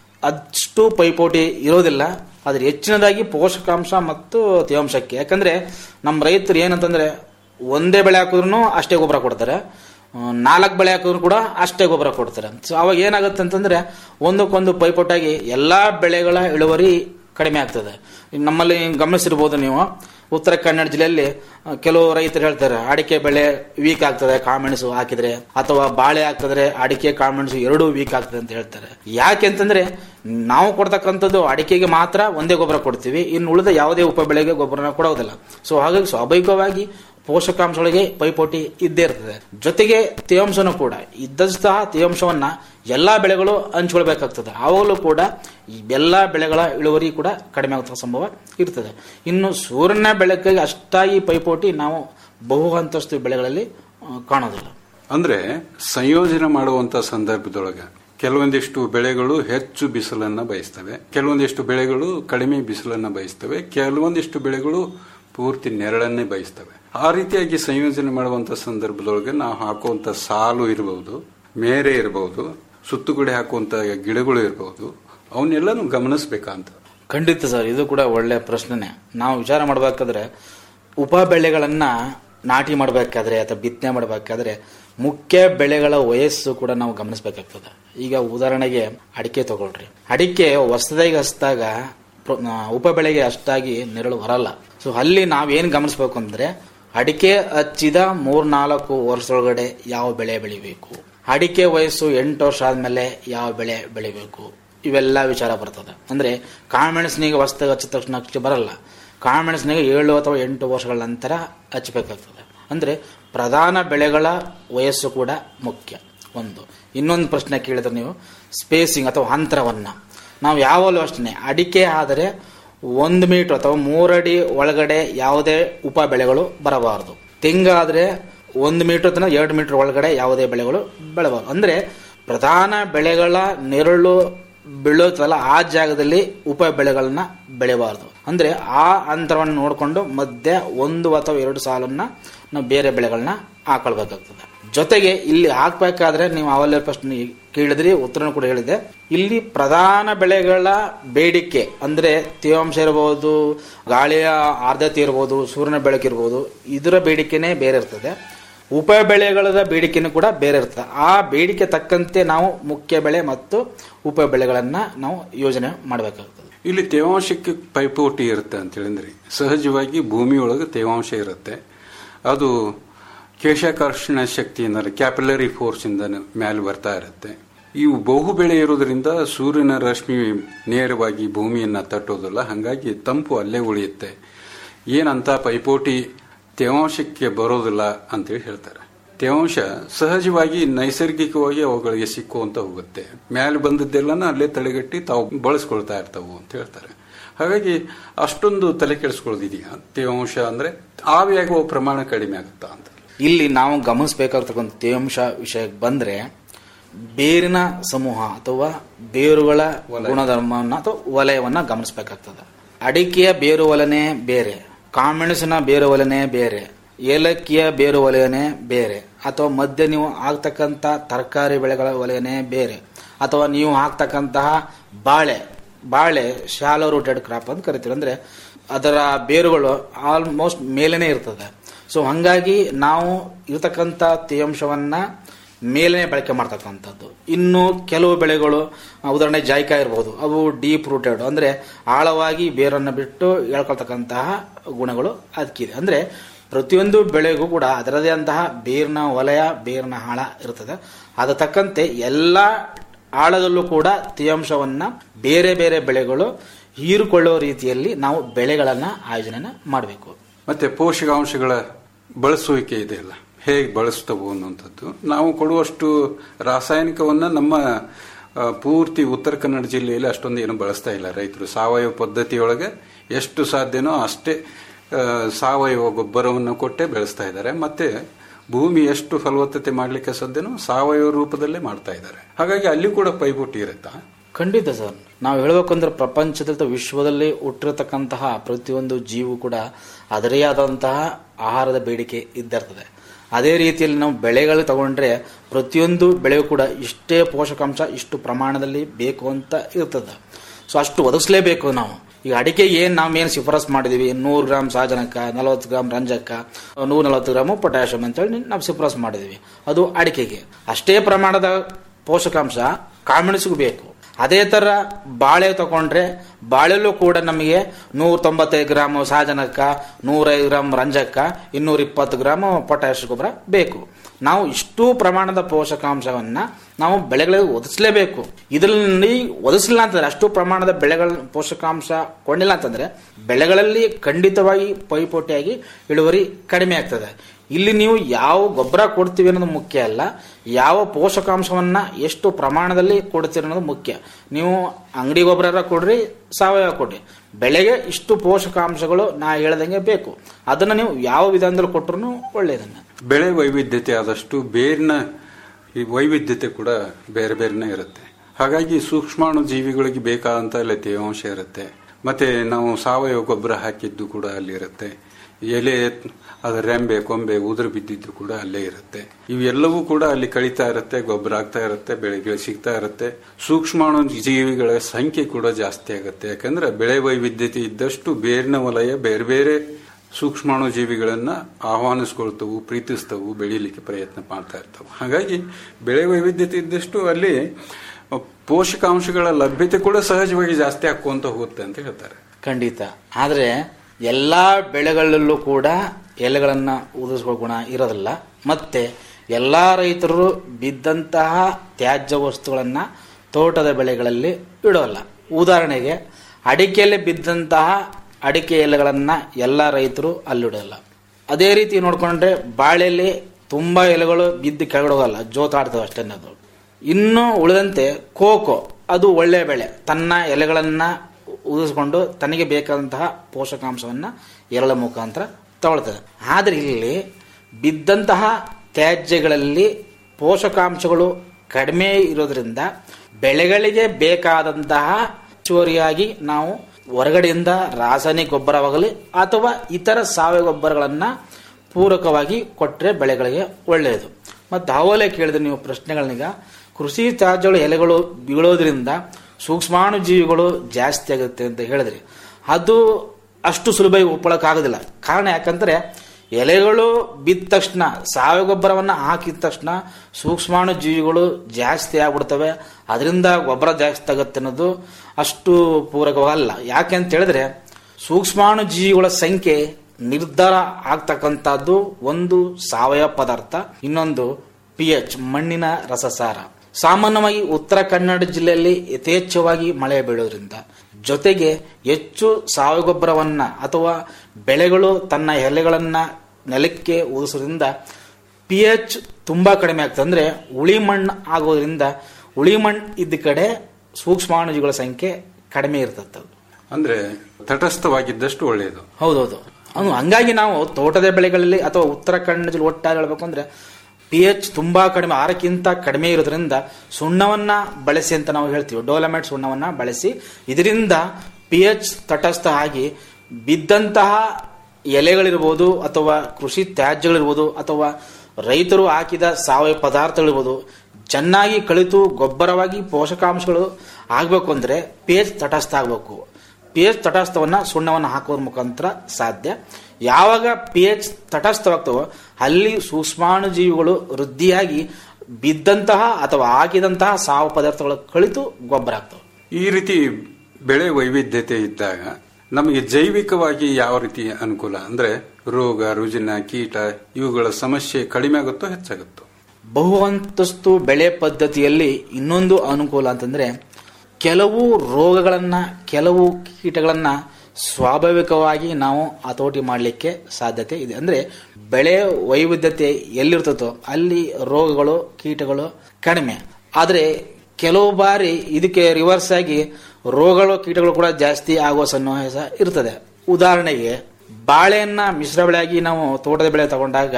ಅಷ್ಟು ಪೈಪೋಟಿ ಇರೋದಿಲ್ಲ ಆದ್ರೆ ಹೆಚ್ಚಿನದಾಗಿ ಪೋಷಕಾಂಶ ಮತ್ತು ತೇವಾಂಶಕ್ಕೆ ಯಾಕಂದ್ರೆ ನಮ್ಮ ರೈತರು ಏನಂತಂದ್ರೆ ಒಂದೇ ಬೆಳೆ ಹಾಕಿದ್ರು ಅಷ್ಟೇ ಗೊಬ್ಬರ ಕೊಡ್ತಾರೆ ನಾಲ್ಕು ಬೆಳೆ ಹಾಕಿದ್ರು ಕೂಡ ಅಷ್ಟೇ ಗೊಬ್ಬರ ಕೊಡ್ತಾರೆ ಸೊ ಅವಾಗ ಏನಾಗುತ್ತೆ ಅಂತಂದ್ರೆ ಒಂದಕ್ಕೊಂದು ಪೈಪೋಟಾಗಿ ಎಲ್ಲಾ ಬೆಳೆಗಳ ಇಳುವರಿ ಕಡಿಮೆ ಆಗ್ತದೆ ಈಗ ನಮ್ಮಲ್ಲಿ ಗಮನಿಸಿರ್ಬೋದು ನೀವು ಉತ್ತರ ಕನ್ನಡ ಜಿಲ್ಲೆಯಲ್ಲಿ ಆ, ಕೆಲವು ರೈತರು ಹೇಳ್ತಾರೆ ಅಡಿಕೆ ಬೆಳೆ ವೀಕ್ ಆಗ್ತದೆ ಕಾಮೆಣಸು ಹಾಕಿದ್ರೆ ಅಥವಾ ಬಾಳೆ ಹಾಕಿದ್ರೆ ಅಡಿಕೆ ಕಾಮೆಣಸು ಎರಡೂ ವೀಕ್ ಆಗ್ತದೆ ಅಂತ ಹೇಳ್ತಾರೆ ಯಾಕೆ ಅಂತಂದ್ರೆ ನಾವು ಕೊಡ್ತಕ್ಕಂಥದ್ದು ಅಡಿಕೆಗೆ ಮಾತ್ರ ಒಂದೇ ಗೊಬ್ಬರ ಕೊಡ್ತೀವಿ ಇನ್ನು ಉಳಿದ ಯಾವುದೇ ಉಪ ಬೆಳೆಗೆ ಗೊಬ್ಬರನ ಕೊಡೋದಿಲ್ಲ ಸೊ ಹಾಗಾಗಿ ಸ್ವಾಭಾವಿಕವಾಗಿ ಪೋಷಕಾಂಶಗಳಿಗೆ ಪೈಪೋಟಿ ಇದ್ದೇ ಇರ್ತದೆ ಜೊತೆಗೆ ತೇವಾಂಶನೂ ಕೂಡ ಇದ್ದಷ್ಟು ತೇವಾಂಶವನ್ನ ಎಲ್ಲಾ ಬೆಳೆಗಳು ಹಂಚ್ಕೊಳ್ಬೇಕಾಗ್ತದೆ ಆವಾಗಲೂ ಕೂಡ ಈ ಎಲ್ಲಾ ಬೆಳೆಗಳ ಇಳುವರಿ ಕೂಡ ಕಡಿಮೆ ಆಗತಕ್ಕ ಸಂಭವ ಇರ್ತದೆ ಇನ್ನು ಸೂರ್ಯನ ಬೆಳಕಿಗೆ ಅಷ್ಟಾಗಿ ಪೈಪೋಟಿ ನಾವು ಬಹು ಅಂತಸ್ತು ಬೆಳೆಗಳಲ್ಲಿ ಆ, ಕಾಣೋದಿಲ್ಲ ಅಂದ್ರೆ ಸಂಯೋಜನೆ ಮಾಡುವಂತ ಸಂದರ್ಭದೊಳಗೆ ಕೆಲವೊಂದಿಷ್ಟು ಬೆಳೆಗಳು ಹೆಚ್ಚು ಬಿಸಿಲನ್ನ ಬಯಸ್ತವೆ ಕೆಲವೊಂದಿಷ್ಟು ಬೆಳೆಗಳು ಕಡಿಮೆ ಬಿಸಿಲನ್ನ ಬಯಸ್ತವೆ ಕೆಲವೊಂದಿಷ್ಟು ಬೆಳೆಗಳು ಪೂರ್ತಿ ನೆರಳನ್ನೇ ಬಯಸ್ತವೆ ಆ ರೀತಿಯಾಗಿ ಸಂಯೋಜನೆ ಮಾಡುವಂತ ಸಂದರ್ಭದೊಳಗೆ ನಾವು ಹಾಕುವಂತ ಸಾಲು ಇರಬಹುದು ಮೇರೆ ಇರಬಹುದು ಸುತ್ತುಗುಡಿ ಹಾಕುವಂತ ಗಿಡಗಳು ಇರಬಹುದು ಅವನ್ನೆಲ್ಲನೂ ಗಮನಿಸ್ಬೇಕಂತ ಖಂಡಿತ ಸರ್ ಇದು ಕೂಡ ಒಳ್ಳೆ ಪ್ರಶ್ನೆನೆ ನಾವು ವಿಚಾರ ಮಾಡಬೇಕಾದ್ರೆ ಉಪ ಬೆಳೆಗಳನ್ನ ನಾಟಿ ಮಾಡಬೇಕಾದ್ರೆ ಅಥವಾ ಬಿತ್ತನೆ ಮಾಡಬೇಕಾದ್ರೆ ಮುಖ್ಯ ಬೆಳೆಗಳ ವಯಸ್ಸು ಕೂಡ ನಾವು ಗಮನಿಸಬೇಕಾಗ್ತದೆ ಈಗ ಉದಾಹರಣೆಗೆ ಅಡಿಕೆ ತಗೊಳ್ರಿ ಅಡಿಕೆ ಹೊಸದಾಗಿ ಹಚ್ಚಿದಾಗ ಪ್ರ- ಆ, ಉಪ ಬೆಳೆಗೆ ಅಷ್ಟಾಗಿ ನೆರಳು ಬರಲ್ಲ ಸೊ ಅಲ್ಲಿ ನಾವೇನ್ ಗಮನಿಸಬೇಕು ಅಂದ್ರೆ ಅಡಿಕೆ ಹಚ್ಚಿದ ಮೂರ್ನಾಲ್ಕು ವರ್ಷದೊಳಗಡೆ ಯಾವ ಬೆಳೆ ಬೆಳಿಬೇಕು ಅಡಿಕೆ ವಯಸ್ಸು ಎಂಟು ವರ್ಷ ಆದ್ಮೇಲೆ ಯಾವ ಬೆಳೆ ಬೆಳಿಬೇಕು ಇವೆಲ್ಲ ವಿಚಾರ ಬರ್ತದೆ ಅಂದ್ರೆ ಕಾಳುಮೆಣಸಿನಿಗೆ ಹೊಸದಾಗಿ ಹಚ್ಚಿದ ತಕ್ಷಣ ಅಷ್ಟೇ ಬರಲ್ಲ ಕಾಳುಮೆಣಸಿನಿಗೆ ಏಳು ಅಥವಾ ಎಂಟು ವರ್ಷಗಳ ನಂತರ ಹಚ್ಚಬೇಕಾಗ್ತದೆ ಅಂದ್ರೆ ಪ್ರಧಾನ ಬೆಳೆಗಳ ವಯಸ್ಸು ಕೂಡ ಮುಖ್ಯ ಒಂದು ಇನ್ನೊಂದು ಪ್ರಶ್ನೆ ಕೇಳಿದ್ರೆ ನೀವು ಸ್ಪೇಸಿಂಗ್ ಅಥವಾ ಅಂತರವನ್ನ ನಾವು ಯಾವಾಗಲೂ ಅಷ್ಟೇ ಅಡಿಕೆ ಆದರೆ ಒಂದು ಮೀಟರ್ ಅಥವಾ ಮೂರಡಿ ಒಳಗಡೆ ಯಾವುದೇ ಉಪ ಬೆಳೆಗಳು ಬರಬಾರದು ತೆಂಗಾದ್ರೆ ಒಂದು ಮೀಟರ್ ತನಕ ಎರಡು ಮೀಟರ್ ಒಳಗಡೆ ಯಾವುದೇ ಬೆಳೆಗಳು ಬೆಳಬಾರದು ಅಂದ್ರೆ ಪ್ರಧಾನ ಬೆಳೆಗಳ ನೆರಳು ಬೀಳೋತಲ್ಲ ಆ ಜಾಗದಲ್ಲಿ ಉಪ ಬೆಳೆಗಳನ್ನ ಬೆಳೆಯಬಾರದು ಅಂದ್ರೆ ಆ ಅಂತರವನ್ನು ನೋಡಿಕೊಂಡು ಮಧ್ಯೆ ಒಂದು ಅಥವಾ ಎರಡು ಸಾಲನ್ನ ನಾವು ಬೇರೆ ಬೆಳೆಗಳನ್ನ ಹಾಕೊಳ್ಬೇಕಾಗ್ತದೆ ಜೊತೆಗೆ ಇಲ್ಲಿ ಹಾಕ್ಬೇಕಾದ್ರೆ ನೀವು ಅವಲ್ಲೇ ಫಸ್ಟ್ ಕೇಳಿದ್ರಿ ಉತ್ತರನು ಕೂಡ ಹೇಳಿದೆ ಇಲ್ಲಿ ಪ್ರಧಾನ ಬೆಳೆಗಳ ಬೇಡಿಕೆ ಅಂದ್ರೆ ತೇವಾಂಶ ಇರಬಹುದು ಗಾಳಿಯ ಆರ್ದ್ರತೆ ಇರಬಹುದು ಸೂರ್ಯನ ಬೆಳಕಿರ್ಬೋದು ಇದರ ಬೇಡಿಕೆನೇ ಬೇರೆ ಇರ್ತದೆ ಉಪ ಬೆಳೆಗಳ ಬೇಡಿಕೆನೂ ಕೂಡ ಬೇರೆ ಇರ್ತದೆ ಆ ಬೇಡಿಕೆ ತಕ್ಕಂತೆ ನಾವು ಮುಖ್ಯ ಬೆಳೆ ಮತ್ತು ಉಪ ಬೆಳೆಗಳನ್ನ ನಾವು ಯೋಜನೆ ಮಾಡಬೇಕಾಗ್ತದೆ ಇಲ್ಲಿ ತೇವಾಂಶಕ್ಕೆ ಪೈಪೋಟಿ ಇರುತ್ತೆ ಅಂತ ಹೇಳಿದ್ರಿ ಸಹಜವಾಗಿ ಭೂಮಿಯೊಳಗೆ ತೇವಾಂಶ ಇರುತ್ತೆ ಅದು ಕೇಶಾಕರ್ಷಣ ಶಕ್ತಿಯಿಂದ ಕ್ಯಾಪಿಲರಿ ಫೋರ್ಸ್ ಇಂದ ಮೇಲೆ ಬರ್ತಾ ಇರುತ್ತೆ ಇವು ಬಹು ಬೆಳೆ ಇರೋದ್ರಿಂದ ಸೂರ್ಯನ ರಶ್ಮಿ ನೇರವಾಗಿ ಭೂಮಿಯನ್ನ ತಟ್ಟೋದಿಲ್ಲ ಹಾಗಾಗಿ ತಂಪು ಅಲ್ಲೇ ಉಳಿಯುತ್ತೆ ಏನಂತ ಪೈಪೋಟಿ ತೇವಾಂಶಕ್ಕೆ ಬರೋದಿಲ್ಲ ಅಂತೇಳಿ ಹೇಳ್ತಾರೆ ತೇವಾಂಶ ಸಹಜವಾಗಿ ನೈಸರ್ಗಿಕವಾಗಿ ಅವುಗಳಿಗೆ ಸಿಕ್ಕುವಂತ ಹೋಗುತ್ತೆ ಮೇಲೆ ಬಂದದ್ದೆಲ್ಲನ ಅಲ್ಲೇ ತಡೆಗಟ್ಟಿ ತಾವು ಬಳಸ್ಕೊಳ್ತಾ ಇರ್ತಾವು ಅಂತ ಹೇಳ್ತಾರೆ ಹಾಗಾಗಿ ಅಷ್ಟೊಂದು ತಲೆ ಕೆಡಿಸ್ಕೊಳ್ಳೋದಿದೆಯಾ ತೇವಾಂಶ ಅಂದ್ರೆ ಆವಿಯಾಗುವ ಪ್ರಮಾಣ ಕಡಿಮೆ ಆಗುತ್ತಾ ಅಂತ ಇಲ್ಲಿ ನಾವು ಗಮನಿಸಬೇಕಾಗ್ತಕ್ಕಂಥ ತೇವಾಂಶ ವಿಷಯಕ್ಕೆ ಬಂದ್ರೆ ಬೇರಿನ ಸಮೂಹ ಅಥವಾ ಬೇರುಗಳ ಗುಣಧರ್ಮವನ್ನ ಅಥವಾ ವಲಯವನ್ನ ಗಮನಿಸಬೇಕಾಗ್ತದೆ ಅಡಿಕೆಯ ಬೇರು ವಲನೆ ಬೇರೆ ಕಾಮೆಣಸಿನ ಬೇರು ವಲನೆ ಬೇರೆ ಏಲಕ್ಕಿಯ ಬೇರು ವಲಯನೇ ಬೇರೆ ಅಥವಾ ಮಧ್ಯೆ ನೀವು ಹಾಕ್ತಕ್ಕಂಥ ತರಕಾರಿ ಬೆಳೆಗಳ ವಲಯನೇ ಬೇರೆ ಅಥವಾ ನೀವು ಹಾಕ್ತಕ್ಕಂತಹ ಬಾಳೆ ಬಾಳೆ ಶಾಲೋ ರೂಟೆಡ್ ಕ್ರಾಪ್ ಅಂತ ಕರಿತೀವಿ ಅಂದ್ರೆ ಅದರ ಬೇರುಗಳು ಆಲ್ಮೋಸ್ಟ್ ಮೇಲೇನೆ ಇರ್ತದೆ ಸೊ ಹಂಗಾಗಿ ನಾವು ಇರತಕ್ಕಂಥ ತೇವಾಂಶವನ್ನ ಮೇಲನೆ ಬಳಕೆ ಮಾಡ್ತಕ್ಕಂಥದ್ದು ಇನ್ನು ಕೆಲವು ಬೆಳೆಗಳು ಆ, ಉದಾಹರಣೆ ಜಾಯ್ಕಾಯಿ ಇರ್ಬೋದು ಅವು ಡೀಪ್ ರೂಟೆಡ್ ಅಂದ್ರೆ ಆಳವಾಗಿ ಬೇರನ್ನು ಬಿಟ್ಟು ಹೇಳ್ಕೊಳ್ತಕ್ಕಂತಹ ಗುಣಗಳು ಅದಕ್ಕಿದೆ ಅಂದ್ರೆ ಪ್ರತಿಯೊಂದು ಬೆಳೆಗೂ ಕೂಡ ಅದರದೇ ಅಂತಹ ಬೇರಿನ ವಲಯ ಬೇರಿನ ಆಳ ಇರ್ತದೆ ಅದ ತಕ್ಕಂತೆ ಎಲ್ಲ ಆಳದಲ್ಲೂ ಕೂಡ ತೇವಾಂಶವನ್ನ ಬೇರೆ ಬೇರೆ ಬೆಳೆಗಳು ಹೀರಿಕೊಳ್ಳುವ ರೀತಿಯಲ್ಲಿ ನಾವು ಬೆಳೆಗಳನ್ನ ಆಯೋಜನೆ ಮಾಡಬೇಕು ಮತ್ತೆ ಪೋಷಕಾಂಶಗಳ ಬಳಸುವಿಕೆ ಇದೆಯಲ್ಲ ಹೇಗೆ ಬಳಸ್ತವು ಅನ್ನುವಂಥದ್ದು ನಾವು ಕೊಡುವಷ್ಟು ರಾಸಾಯನಿಕವನ್ನ ನಮ್ಮ ಆ, ಪೂರ್ತಿ ಉತ್ತರ ಕನ್ನಡ ಜಿಲ್ಲೆಯಲ್ಲಿ ಅಷ್ಟೊಂದು ಏನು ಬಳಸ್ತಾ ಇಲ್ಲ ರೈತರು ಸಾವಯವ ಪದ್ಧತಿಯೊಳಗೆ ಎಷ್ಟು ಸಾಧ್ಯನೋ ಅಷ್ಟೇ ಆ, ಸಾವಯವ ಗೊಬ್ಬರವನ್ನು ಕೊಟ್ಟೆ ಬೆಳೆಸ್ತಾ ಇದ್ದಾರೆ ಮತ್ತೆ ಭೂಮಿ ಎಷ್ಟು ಫಲವತ್ತತೆ ಮಾಡಲಿಕ್ಕೆ ಸಾಧ್ಯನೋ ಸಾವಯವ ರೂಪದಲ್ಲೇ ಮಾಡ್ತಾ ಇದ್ದಾರೆ ಹಾಗಾಗಿ ಅಲ್ಲಿ ಕೂಡ ಪೈಪೋಟಿ ಇರುತ್ತಾ ಖಂಡಿತ ಸರ್ ನಾವು ಹೇಳಬೇಕಂದ್ರೆ ಪ್ರಪಂಚದಲ್ಲಿ ಅಥವಾ ವಿಶ್ವದಲ್ಲಿ ಹುಟ್ಟಿರತಕ್ಕಂತಹ ಪ್ರತಿಯೊಂದು ಜೀವು ಕೂಡ ಅದರೇ ಆದಂತಹ ಆಹಾರದ ಬೇಡಿಕೆ ಇದ್ದಿರ್ತದೆ ಅದೇ ರೀತಿಯಲ್ಲಿ ನಾವು ಬೆಳೆಗಳು ತಗೊಂಡ್ರೆ ಪ್ರತಿಯೊಂದು ಬೆಳೆಯೂ ಕೂಡ ಇಷ್ಟೇ ಪೋಷಕಾಂಶ ಇಷ್ಟು ಪ್ರಮಾಣದಲ್ಲಿ ಬೇಕು ಅಂತ ಇರ್ತದೆ ಸೊ ಅಷ್ಟು ಒದಗಿಸ್ಲೇಬೇಕು ನಾವು ಈಗ ಅಡಿಕೆಗೆ ಏನ್ ನಾವೇನು ಶಿಫಾರಸ್ ಮಾಡಿದೀವಿ ನೂರು ಗ್ರಾಮ್ ಸಾಜನಕ ನಲವತ್ತು ಗ್ರಾಮ್ ರಂಜಕ ನೂರ ನಲವತ್ತು ಗ್ರಾಮ್ ಪೊಟ್ಯಾಷಿಯಂ ಅಂತೇಳಿ ನಾವು ಶಿಫಾರಸ್ ಮಾಡಿದೀವಿ ಅದು ಅಡಿಕೆಗೆ ಅಷ್ಟೇ ಪ್ರಮಾಣದ ಪೋಷಕಾಂಶ ಕಾಮೆಣಸಿಗೂ ಬೇಕು ಅದೇ ತರ ಬಾಳೆ ತಗೊಂಡ್ರೆ ಬಾಳೆಲ್ಲೂ ಕೂಡ ನಮಗೆ ನೂರ ತೊಂಬತ್ತೈದು ಗ್ರಾಮ್ ಸಾಜನಕ ನೂರೈದು ಗ್ರಾಮ್ ರಂಜಕ ಇನ್ನೂರ ಇಪ್ಪತ್ತು ಗ್ರಾಮ್ ಪೊಟ್ಯಾಷ್ ಗೊಬ್ಬರ ಬೇಕು ನಾವು ಇಷ್ಟು ಪ್ರಮಾಣದ ಪೋಷಕಾಂಶವನ್ನ ನಾವು ಬೆಳೆಗಳಿಗೆ ಒದಗಿಸಲೇಬೇಕು ಇದರಲ್ಲಿ ಒದಗಿಸಲಿಲ್ಲ ಅಂತಂದ್ರೆ ಅಷ್ಟು ಪ್ರಮಾಣದ ಬೆಳೆಗಳ ಪೋಷಕಾಂಶ ಕೊಂಡಿಲ್ಲ ಅಂತಂದ್ರೆ ಬೆಳೆಗಳಲ್ಲಿ ಖಂಡಿತವಾಗಿ ಪೈಪೋಟಿಯಾಗಿ ಇಳುವರಿ ಕಡಿಮೆ ಆಗ್ತದೆ ಇಲ್ಲಿ ನೀವು ಯಾವ ಗೊಬ್ಬರ ಕೊಡ್ತೀವಿ ಅನ್ನೋದು ಮುಖ್ಯ ಅಲ್ಲ ಯಾವ ಪೋಷಕಾಂಶವನ್ನ ಎಷ್ಟು ಪ್ರಮಾಣದಲ್ಲಿ ಕೊಡ್ತೀರಿ ಅನ್ನೋದು ಮುಖ್ಯ ನೀವು ಅಂಗಡಿ ಗೊಬ್ಬರ ಕೊಡ್ರಿ ಸಾವಯವ ಕೊಡ್ರಿ ಬೆಳೆಗೆ ಇಷ್ಟು ಪೋಷಕಾಂಶಗಳು ನಾ ಹೇಳ್ದಂಗೆ ಬೇಕು ಅದನ್ನ ನೀವು ಯಾವ ವಿಧಾನದಲ್ಲಿ ಕೊಟ್ಟರು ಒಳ್ಳೆಯದನ್ನ ಬೆಳೆ ವೈವಿಧ್ಯತೆ ಆದಷ್ಟು ಬೇರಿನ ಈ ವೈವಿಧ್ಯತೆ ಕೂಡ ಬೇರೆ ಬೇರೆನೇ ಇರುತ್ತೆ ಹಾಗಾಗಿ ಸೂಕ್ಷ್ಮಾಣು ಜೀವಿಗಳಿಗೆ ಬೇಕಾದಂತ ಅಲ್ಲಿ ತೇವಾಂಶ ಇರುತ್ತೆ ಮತ್ತೆ ನಾವು ಸಾವಯವ ಗೊಬ್ಬರ ಹಾಕಿದ್ದು ಕೂಡ ಅಲ್ಲಿ ಇರುತ್ತೆ ಎಲೆ ಅದರ ರೆಂಬೆ ಕೊಂಬೆ ಉದುರು ಬಿದ್ದಿದ್ದು ಕೂಡ ಅಲ್ಲೇ ಇರುತ್ತೆ ಇವೆಲ್ಲವೂ ಕೂಡ ಅಲ್ಲಿ ಕಳೀತಾ ಇರುತ್ತೆ ಗೊಬ್ಬರ ಆಗ್ತಾ ಇರುತ್ತೆ ಬೆಳೆಗಳು ಸಿಗ್ತಾ ಇರುತ್ತೆ ಸೂಕ್ಷ್ಮಾಣು ಜೀವಿಗಳ ಸಂಖ್ಯೆ ಕೂಡ ಜಾಸ್ತಿ ಆಗುತ್ತೆ ಯಾಕಂದ್ರೆ ಬೆಳೆ ವೈವಿಧ್ಯತೆ ಇದ್ದಷ್ಟು ಬೇರಿನ ವಲಯ ಬೇರೆ ಬೇರೆ ಸೂಕ್ಷ್ಮಾಣು ಜೀವಿಗಳನ್ನ ಆಹ್ವಾನಿಸ್ಕೊಳ್ತವು ಪ್ರೀತಿಸ್ತವು ಬೆಳೀಲಿಕ್ಕೆ ಪ್ರಯತ್ನ ಮಾಡ್ತಾ ಇರ್ತವು ಹಾಗಾಗಿ ಬೆಳೆ ವೈವಿಧ್ಯತೆ ಇದ್ದಷ್ಟು ಅಲ್ಲಿ ಪೋಷಕಾಂಶಗಳ ಲಭ್ಯತೆ ಕೂಡ ಸಹಜವಾಗಿ ಜಾಸ್ತಿ ಆಕ್ಕೊಂತ ಹೋಗುತ್ತೆ ಅಂತ ಹೇಳ್ತಾರೆ ಖಂಡಿತ ಆದ್ರೆ ಎಲ್ಲಾ ಬೆಳೆಗಳಲ್ಲೂ ಕೂಡ ಎಲೆಗಳನ್ನ ಉದುರಿಸುವ ಗುಣ ಇರೋದಿಲ್ಲ ಮತ್ತೆ ಎಲ್ಲಾ ರೈತರು ಬಿದ್ದಂತಹ ತ್ಯಾಜ್ಯ ವಸ್ತುಗಳನ್ನ ತೋಟದ ಬೆಳೆಗಳಲ್ಲಿ ಇಡೋಲ್ಲ ಉದಾಹರಣೆಗೆ ಅಡಿಕೆಯಲ್ಲಿ ಬಿದ್ದಂತಹ ಅಡಿಕೆ ಎಲೆಗಳನ್ನ ಎಲ್ಲ ರೈತರು ಅಲ್ಲಿಡೋಲ್ಲ ಅದೇ ರೀತಿ ನೋಡ್ಕೊಂಡ್ರೆ ಬಾಳೆಯಲ್ಲಿ ತುಂಬಾ ಎಲೆಗಳು ಬಿದ್ದು ಕೆಳಗಡೆ ಹೋಗಲ್ಲ ಜೋತಾಡ್ತವೆ ಅಷ್ಟೇ ಅದು ಇನ್ನು ಉಳಿದಂತೆ ಕೋಕೋ ಅದು ಒಳ್ಳೆ ಬೆಳೆ ತನ್ನ ಎಲೆಗಳನ್ನ ಉದಿಸ್ಕೊಂಡು ತನಗೆ ಬೇಕಾದಂತಹ ಪೋಷಕಾಂಶವನ್ನ ಎರಳ ಮುಖಾಂತರ ತಗೊಳ್ತದೆ ಆದ್ರೆ ಇಲ್ಲಿ ಬಿದ್ದಂತಹ ತ್ಯಾಜ್ಯಗಳಲ್ಲಿ ಪೋಷಕಾಂಶಗಳು ಕಡಿಮೆ ಇರೋದ್ರಿಂದ ಬೆಳೆಗಳಿಗೆ ಬೇಕಾದಂತಹ ಹೆಚ್ಚುವರಿಯಾಗಿ ನಾವು ಹೊರಗಡೆಯಿಂದ ರಾಸಾಯನಿಕ ಗೊಬ್ಬರವಾಗಲಿ ಅಥವಾ ಇತರ ಸಾವಯವ ಗೊಬ್ಬರಗಳನ್ನ ಪೂರಕವಾಗಿ ಕೊಟ್ಟರೆ ಬೆಳೆಗಳಿಗೆ ಒಳ್ಳೆಯದು ಮತ್ತು ಅವಲೇ ಕೇಳಿದ್ರೆ ನೀವು ಪ್ರಶ್ನೆಗಳನ್ನೀಗ ಕೃಷಿ ತ್ಯಾಜ್ಯಗಳು ಎಲೆಗಳು ಬೀಳೋದ್ರಿಂದ ಸೂಕ್ಷ್ಮಾಣು ಜೀವಿಗಳು ಜಾಸ್ತಿ ಆಗುತ್ತೆ ಅಂತ ಹೇಳಿದ್ರಿ ಅದು ಅಷ್ಟು ಸುಲಭವಾಗಿ ಒಪ್ಪಳಕ್ಕಾಗೋದಿಲ್ಲ ಕಾರಣ ಯಾಕಂದ್ರೆ ಎಲೆಗಳು ಬಿದ್ದ ತಕ್ಷಣ ಸಾವಯವ ಗೊಬ್ಬರವನ್ನ ಹಾಕಿದ ತಕ್ಷಣ ಸೂಕ್ಷ್ಮಾಣು ಜೀವಿಗಳು ಜಾಸ್ತಿ ಆಗ್ಬಿಡ್ತವೆ ಅದರಿಂದ ಗೊಬ್ಬರ ಜಾಸ್ತಿ ಆಗುತ್ತೆ ಅನ್ನೋದು ಅಷ್ಟು ಪೂರಕವಲ್ಲ ಯಾಕೆ ಅಂತ ಹೇಳಿದ್ರೆ ಸೂಕ್ಷ್ಮಾಣು ಜೀವಿಗಳ ಸಂಖ್ಯೆ ನಿರ್ಧಾರ ಆಗ್ತಕ್ಕಂಥದ್ದು ಒಂದು ಸಾವಯವ ಪದಾರ್ಥ ಇನ್ನೊಂದು ಪಿ ಎಚ್ ಮಣ್ಣಿನ ರಸಸಾರ ಸಾಮಾನ್ಯವಾಗಿ ಉತ್ತರ ಕನ್ನಡ ಜಿಲ್ಲೆಯಲ್ಲಿ ಯಥೇಚ್ಛವಾಗಿ ಮಳೆ ಬೀಳೋದ್ರಿಂದ ಜೊತೆಗೆ ಹೆಚ್ಚು ಸಾವಯವ ಗೊಬ್ಬರವನ್ನ ಅಥವಾ ಬೆಳೆಗಳು ತನ್ನ ಎಲೆಗಳನ್ನ ನೆಲಕ್ಕೆ ಉದಿಸೋದ್ರಿಂದ ಪಿ ಎಚ್ ತುಂಬಾ ಕಡಿಮೆ ಆಗ್ತದೆ ಅಂದ್ರೆ ಉಳಿ ಮಣ್ಣು ಆಗೋದ್ರಿಂದ ಉಳಿ ಮಣ್ಣು ಇದ್ದ ಕಡೆ ಸೂಕ್ಷ್ಮಾಣುಜೀವಿಗಳ ಸಂಖ್ಯೆ ಕಡಿಮೆ ಇರ್ತದೆ ಅಂದ್ರೆ ತಟಸ್ಥವಾಗಿದ್ದಷ್ಟು ಒಳ್ಳೆಯದು ಹೌದೌದು ಅದು ಹಂಗಾಗಿ ನಾವು ತೋಟದ ಬೆಳೆಗಳಲ್ಲಿ ಅಥವಾ ಉತ್ತರ ಕನ್ನಡ ಜಿಲ್ಲೆ ಒಟ್ಟಾಗಿ ಹೇಳ್ಬೇಕು ಅಂದ್ರೆ ಪಿ ಎಚ್ ತುಂಬಾ ಕಡಿಮೆ ಆರಕ್ಕಿಂತ ಕಡಿಮೆ ಇರೋದ್ರಿಂದ ಸುಣ್ಣವನ್ನ ಬಳಸಿ ಅಂತ ನಾವು ಹೇಳ್ತೀವಿ ಡೋಲಮೈಟ್ ಸುಣ್ಣವನ್ನ ಬಳಸಿ ಇದರಿಂದ ಪಿ ಎಚ್ ತಟಸ್ಥ ಆಗಿ ಬಿದ್ದಂತಹ ಎಲೆಗಳಿರ್ಬೋದು ಅಥವಾ ಕೃಷಿ ತ್ಯಾಜ್ಯಗಳಿರ್ಬೋದು ಅಥವಾ ರೈತರು ಹಾಕಿದ ಸಾವಯವ ಪದಾರ್ಥಗಳಿರ್ಬೋದು ಚೆನ್ನಾಗಿ ಕಳಿತು ಗೊಬ್ಬರವಾಗಿ ಪೋಷಕಾಂಶಗಳು ಆಗಬೇಕು ಅಂದರೆ ಪಿ ಎಚ್ ತಟಸ್ಥ ಆಗಬೇಕು ಪಿ ಎಚ್ ತಟಸ್ಥವನ್ನು ಸುಣ್ಣವನ್ನು ಹಾಕೋದ್ರ ಮುಖಾಂತರ ಸಾಧ್ಯ ಯಾವಾಗ ಪಿ ಎಚ್ ತಟಸ್ಥವಾಗ್ತವೋ ಅಲ್ಲಿ ಸೂಕ್ಷ್ಮಾಣುಜೀವಿಗಳು ವೃದ್ಧಿಯಾಗಿ ಬಿದ್ದಂತಹ ಅಥವಾ ಹಾಕಿದಂತಹ ಸಾವಯವ ಪದಾರ್ಥಗಳು ಕಳಿತು ಗೊಬ್ಬರ ಆಗ್ತವೆ ಈ ರೀತಿ ಬೆಳೆ ವೈವಿಧ್ಯತೆ ಇದ್ದಾಗ ನಮಗೆ ಜೈವಿಕವಾಗಿ ಯಾವ ರೀತಿ ಅನುಕೂಲ ಅಂದ್ರೆ ರೋಗ ರುಜಿನ ಕೀಟ ಇವುಗಳ ಸಮಸ್ಯೆ ಕಡಿಮೆ ಆಗುತ್ತೋ ಹೆಚ್ಚಾಗುತ್ತೋ ಬಹು ಅಂತಸ್ತು ಬೆಳೆ ಪದ್ಧತಿಯಲ್ಲಿ ಇನ್ನೊಂದು ಅನುಕೂಲ ಅಂತಂದ್ರೆ ಕೆಲವು ರೋಗಗಳನ್ನ ಕೆಲವು ಕೀಟಗಳನ್ನ ಸ್ವಾಭಾವಿಕವಾಗಿ ನಾವು ಹತೋಟಿ ಮಾಡಲಿಕ್ಕೆ ಸಾಧ್ಯತೆ ಇದೆ ಅಂದ್ರೆ ಬೆಳೆ ವೈವಿಧ್ಯತೆ ಎಲ್ಲಿರ್ತದೋ ಅಲ್ಲಿ ರೋಗಗಳು ಕೀಟಗಳು ಕಡಿಮೆ ಆದರೆ ಕೆಲವು ಬಾರಿ ಇದಕ್ಕೆ ರಿವರ್ಸ್ ಆಗಿ ರೋಗಗಳು ಕೀಟಗಳು ಕೂಡ ಜಾಸ್ತಿ ಆಗುವ ಸನ್ನಿವೇಶ ಇರ್ತದೆ ಉದಾಹರಣೆಗೆ ಬಾಳೆಯನ್ನ ಮಿಶ್ರ ಬೆಳೆಯಾಗಿ ನಾವು ತೋಟದ ಬೆಳೆ ತಗೊಂಡಾಗ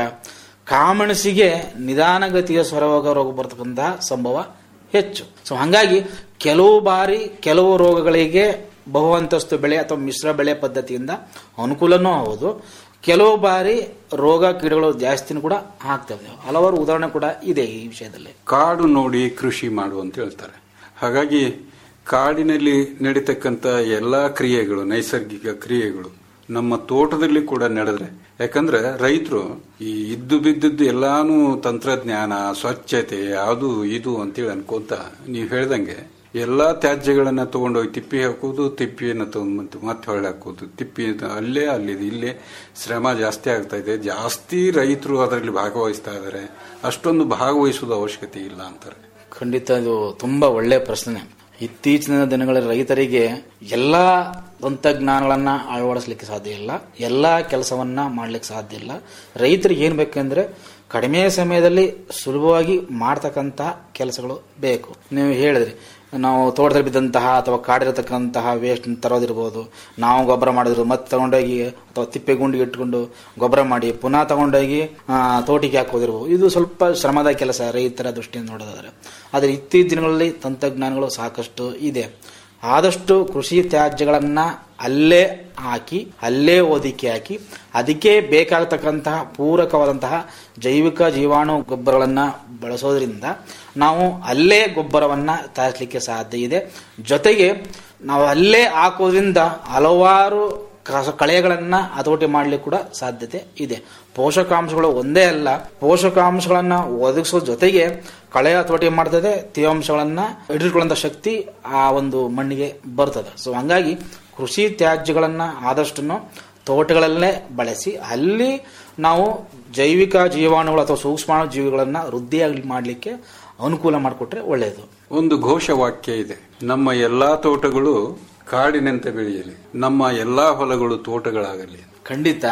ಕಾಮಣಸಿಗೆ ನಿಧಾನಗತಿಯ ಸ್ವರರೋಗ ರೋಗ ಬರ್ತಕ್ಕಂತಹ ಸಂಭವ ಹೆಚ್ಚು ಸೊ ಹಾಗಾಗಿ ಕೆಲವು ಬಾರಿ ಕೆಲವು ರೋಗಗಳಿಗೆ ಬಹು ಅಂತಸ್ತು ಬೆಳೆ ಅಥವಾ ಮಿಶ್ರ ಬೆಳೆ ಪದ್ಧತಿಯಿಂದ ಅನುಕೂಲನೂ ಹೌದು ಕೆಲವು ಬಾರಿ ರೋಗ ಕೀಟಗಳು ಜಾಸ್ತಿನೂ ಕೂಡ ಆಗ್ತವೆ ಹಲವಾರು ಉದಾಹರಣೆ ಕೂಡ ಇದೆ ಈ ವಿಷಯದಲ್ಲಿ ಕಾಡು ನೋಡಿ ಕೃಷಿ ಮಾಡು ಅಂತ ಹೇಳ್ತಾರೆ ಹಾಗಾಗಿ ಕಾಡಿನಲ್ಲಿ ನಡೀತಕ್ಕಂಥ ಎಲ್ಲಾ ಕ್ರಿಯೆಗಳು ನೈಸರ್ಗಿಕ ಕ್ರಿಯೆಗಳು ನಮ್ಮ ತೋಟದಲ್ಲಿ ಕೂಡ ನಡೆದ್ರೆ ಯಾಕಂದ್ರೆ ರೈತರು ಈ ಇದ್ದು ಬಿದ್ದದ್ದು ಎಲ್ಲಾನು ತಂತ್ರಜ್ಞಾನ ಸ್ವಚ್ಛತೆ ಅದು ಇದು ಅಂತೇಳಿ ಅನ್ಕೊಂತ ನೀವು ಹೇಳ್ದಂಗೆ ಎಲ್ಲಾ ತ್ಯಾಜ್ಯಗಳನ್ನ ತಗೊಂಡೋಗಿ ತಿಪ್ಪಿ ಹಾಕೋದು ತಿಪ್ಪಿಯನ್ನು ತಗೊಂಡ್ಬಂತು ಮತ್ತೆ ಹೊಳ್ಳಿ ಹಾಕೋದು ತಿಪ್ಪಿ ಅಲ್ಲೇ ಅಲ್ಲಿ ಇಲ್ಲೇ ಶ್ರಮ ಜಾಸ್ತಿ ಆಗ್ತಾ ಇದೆ ಜಾಸ್ತಿ ರೈತರು ಅದರಲ್ಲಿ ಭಾಗವಹಿಸ್ತಾ ಇದ್ದಾರೆ ಅಷ್ಟೊಂದು ಭಾಗವಹಿಸೋದು ಅವಶ್ಯಕತೆ ಇಲ್ಲ ಅಂತಾರೆ ಖಂಡಿತ ಇದು ತುಂಬಾ ಒಳ್ಳೆ ಪ್ರಶ್ನೆ ಇತ್ತೀಚಿನ ದಿನಗಳಲ್ಲಿ ರೈತರಿಗೆ ಎಲ್ಲಾ ತಂತ್ರಜ್ಞಾನಗಳನ್ನ ಅಳವಡಿಸಲಿಕ್ಕೆ ಸಾಧ್ಯ ಇಲ್ಲ ಎಲ್ಲಾ ಕೆಲಸವನ್ನ ಮಾಡ್ಲಿಕ್ಕೆ ಸಾಧ್ಯ ಇಲ್ಲ ರೈತರಿಗೆ ಏನ್ ಬೇಕಂದ್ರೆ ಕಡಿಮೆ ಸಮಯದಲ್ಲಿ ಸುಲಭವಾಗಿ ಮಾಡ್ತಕ್ಕಂತಹ ಕೆಲಸಗಳು ಬೇಕು ನೀವು ಹೇಳಿದ್ರಿ ನಾವು ತೋಟದಲ್ಲಿ ಬಿದ್ದಂತಹ ಅಥವಾ ಕಾಡಿರತಕ್ಕಂತಹ ವೇಸ್ಟ್ ತರೋದಿರ್ಬೋದು ನಾವು ಗೊಬ್ಬರ ಮಾಡಿದ್ರು ಮತ್ತೆ ತಗೊಂಡೋಗಿ ಅಥವಾ ತಿಪ್ಪೆ ಗುಂಡಿಗೆ ಇಟ್ಕೊಂಡು ಗೊಬ್ಬರ ಮಾಡಿ ಪುನಃ ತಗೊಂಡೋಗಿ ಆ, ತೋಟಿಗೆ ಹಾಕೋದಿರ್ಬೋದು ಇದು ಸ್ವಲ್ಪ ಶ್ರಮದ ಕೆಲಸ ರೈತರ ದೃಷ್ಟಿಯಿಂದ ನೋಡೋದಾದ್ರೆ ಆದರೆ ಇತ್ತೀಚಿನ ದಿನಗಳಲ್ಲಿ ತಂತ್ರಜ್ಞಾನಗಳು ಸಾಕಷ್ಟು ಇದೆ ಆದಷ್ಟು ಕೃಷಿ ತ್ಯಾಜ್ಯಗಳನ್ನ ಅಲ್ಲೇ ಹಾಕಿ ಅಲ್ಲೇ ಒದಗಿ ಹಾಕಿ ಅದಕ್ಕೆ ಬೇಕಾಗತಕ್ಕಂತಹ ಪೂರಕವಾದಂತಹ ಜೈವಿಕ ಜೀವಾಣು ಗೊಬ್ಬರಗಳನ್ನ ಬಳಸೋದ್ರಿಂದ ನಾವು ಅಲ್ಲೇ ಗೊಬ್ಬರವನ್ನ ತಯಾರಿಸಲಿಕ್ಕೆ ಸಾಧ್ಯ ಇದೆ ಜೊತೆಗೆ ನಾವು ಅಲ್ಲೇ ಹಾಕೋದ್ರಿಂದ ಹಲವಾರು ಕಸ- ಕಳೆಗಳನ್ನ ಹತೋಟಿ ಮಾಡ್ಲಿಕ್ಕೆ ಕೂಡ ಸಾಧ್ಯತೆ ಇದೆ ಪೋಷಕಾಂಶಗಳು ಒಂದೇ ಅಲ್ಲ ಪೋಷಕಾಂಶಗಳನ್ನ ಒದಗಿಸೋ ಜೊತೆಗೆ ಕಳೆ ಹತೋಟಿ ಮಾಡ್ತದೆ ತೇವಾಂಶಗಳನ್ನ ಹಿಡಿದುಕೊಳ್ಳುವಂತ ಶಕ್ತಿ ಆ ಒಂದು ಮಣ್ಣಿಗೆ ಬರ್ತದೆ ಸೊ ಹಂಗಾಗಿ ಕೃಷಿ ತ್ಯಾಜ್ಯಗಳನ್ನ ಆದಷ್ಟು ತೋಟಗಳಲ್ಲೇ ಬಳಸಿ ಅಲ್ಲಿ ನಾವು ಜೈವಿಕ ಜೀವಾಣುಗಳು ಅಥವಾ ಸೂಕ್ಷ್ಮಾಣು ಜೀವಿಗಳನ್ನ ವೃದ್ಧಿಯಾಗಿ ಮಾಡಲಿಕ್ಕೆ ಅನುಕೂಲ ಮಾಡಿಕೊಟ್ರೆ ಒಳ್ಳೆಯದು ಒಂದು ಘೋಷವಾಕ್ಯ ಇದೆ ನಮ್ಮ ಎಲ್ಲಾ ತೋಟಗಳು ಕಾಡಿನಂತೆ ಬೆಳೆಯಲಿ ನಮ್ಮ ಎಲ್ಲಾ ಹೊಲಗಳು ತೋಟಗಳಾಗಲಿ ಖಂಡಿತ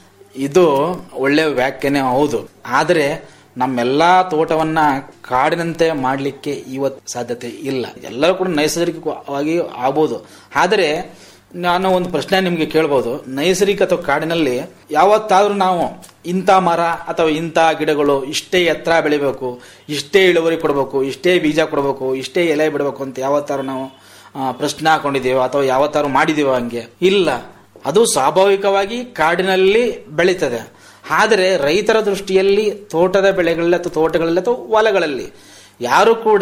ಇದು ಒಳ್ಳೆ ವ್ಯಾಖ್ಯಾನೆ ಹೌದು ಆದರೆ ನಮ್ಮೆಲ್ಲಾ ತೋಟವನ್ನ ಕಾಡಿನಂತೆ ಮಾಡಲಿಕ್ಕೆ ಇವತ್ತು ಸಾಧ್ಯತೆ ಇಲ್ಲ ಎಲ್ಲರೂ ಕೂಡ ನೈಸರ್ಗಿಕವಾಗಿ ಆಗ್ಬೋದು ಆದರೆ ನಾನು ಒಂದು ಪ್ರಶ್ನೆ ನಿಮಗೆ ಕೇಳ್ಬೋದು ನೈಸರ್ಗಿಕ ಅಥವಾ ಕಾಡಿನಲ್ಲಿ ಯಾವತ್ತಾದ್ರೂ ನಾವು ಇಂಥ ಮರ ಅಥವಾ ಇಂಥ ಗಿಡಗಳು ಇಷ್ಟೇ ಎತ್ತರ ಬೆಳಿಬೇಕು ಇಷ್ಟೇ ಇಳುವರಿ ಕೊಡಬೇಕು ಇಷ್ಟೇ ಬೀಜ ಕೊಡಬೇಕು ಇಷ್ಟೇ ಎಲೆ ಬಿಡಬೇಕು ಅಂತ ಯಾವತ್ತಾರು ನಾವು ಆ, ಪ್ರಶ್ನೆ ಹಾಕೊಂಡಿದ್ದೇವೆ ಅಥವಾ ಯಾವತ್ತಾರು ಮಾಡಿದ್ದೇವೆ ಹಂಗೆ ಇಲ್ಲ ಅದು ಸ್ವಾಭಾವಿಕವಾಗಿ ಕಾಡಿನಲ್ಲಿ ಬೆಳೀತದೆ ಆದರೆ ರೈತರ ದೃಷ್ಟಿಯಲ್ಲಿ ತೋಟದ ಬೆಳೆಗಳಲ್ಲಿ ಅಥವಾ ತೋಟಗಳಲ್ಲಿ ಅಥವಾ ಹೊಲಗಳಲ್ಲಿ ಯಾರು ಕೂಡ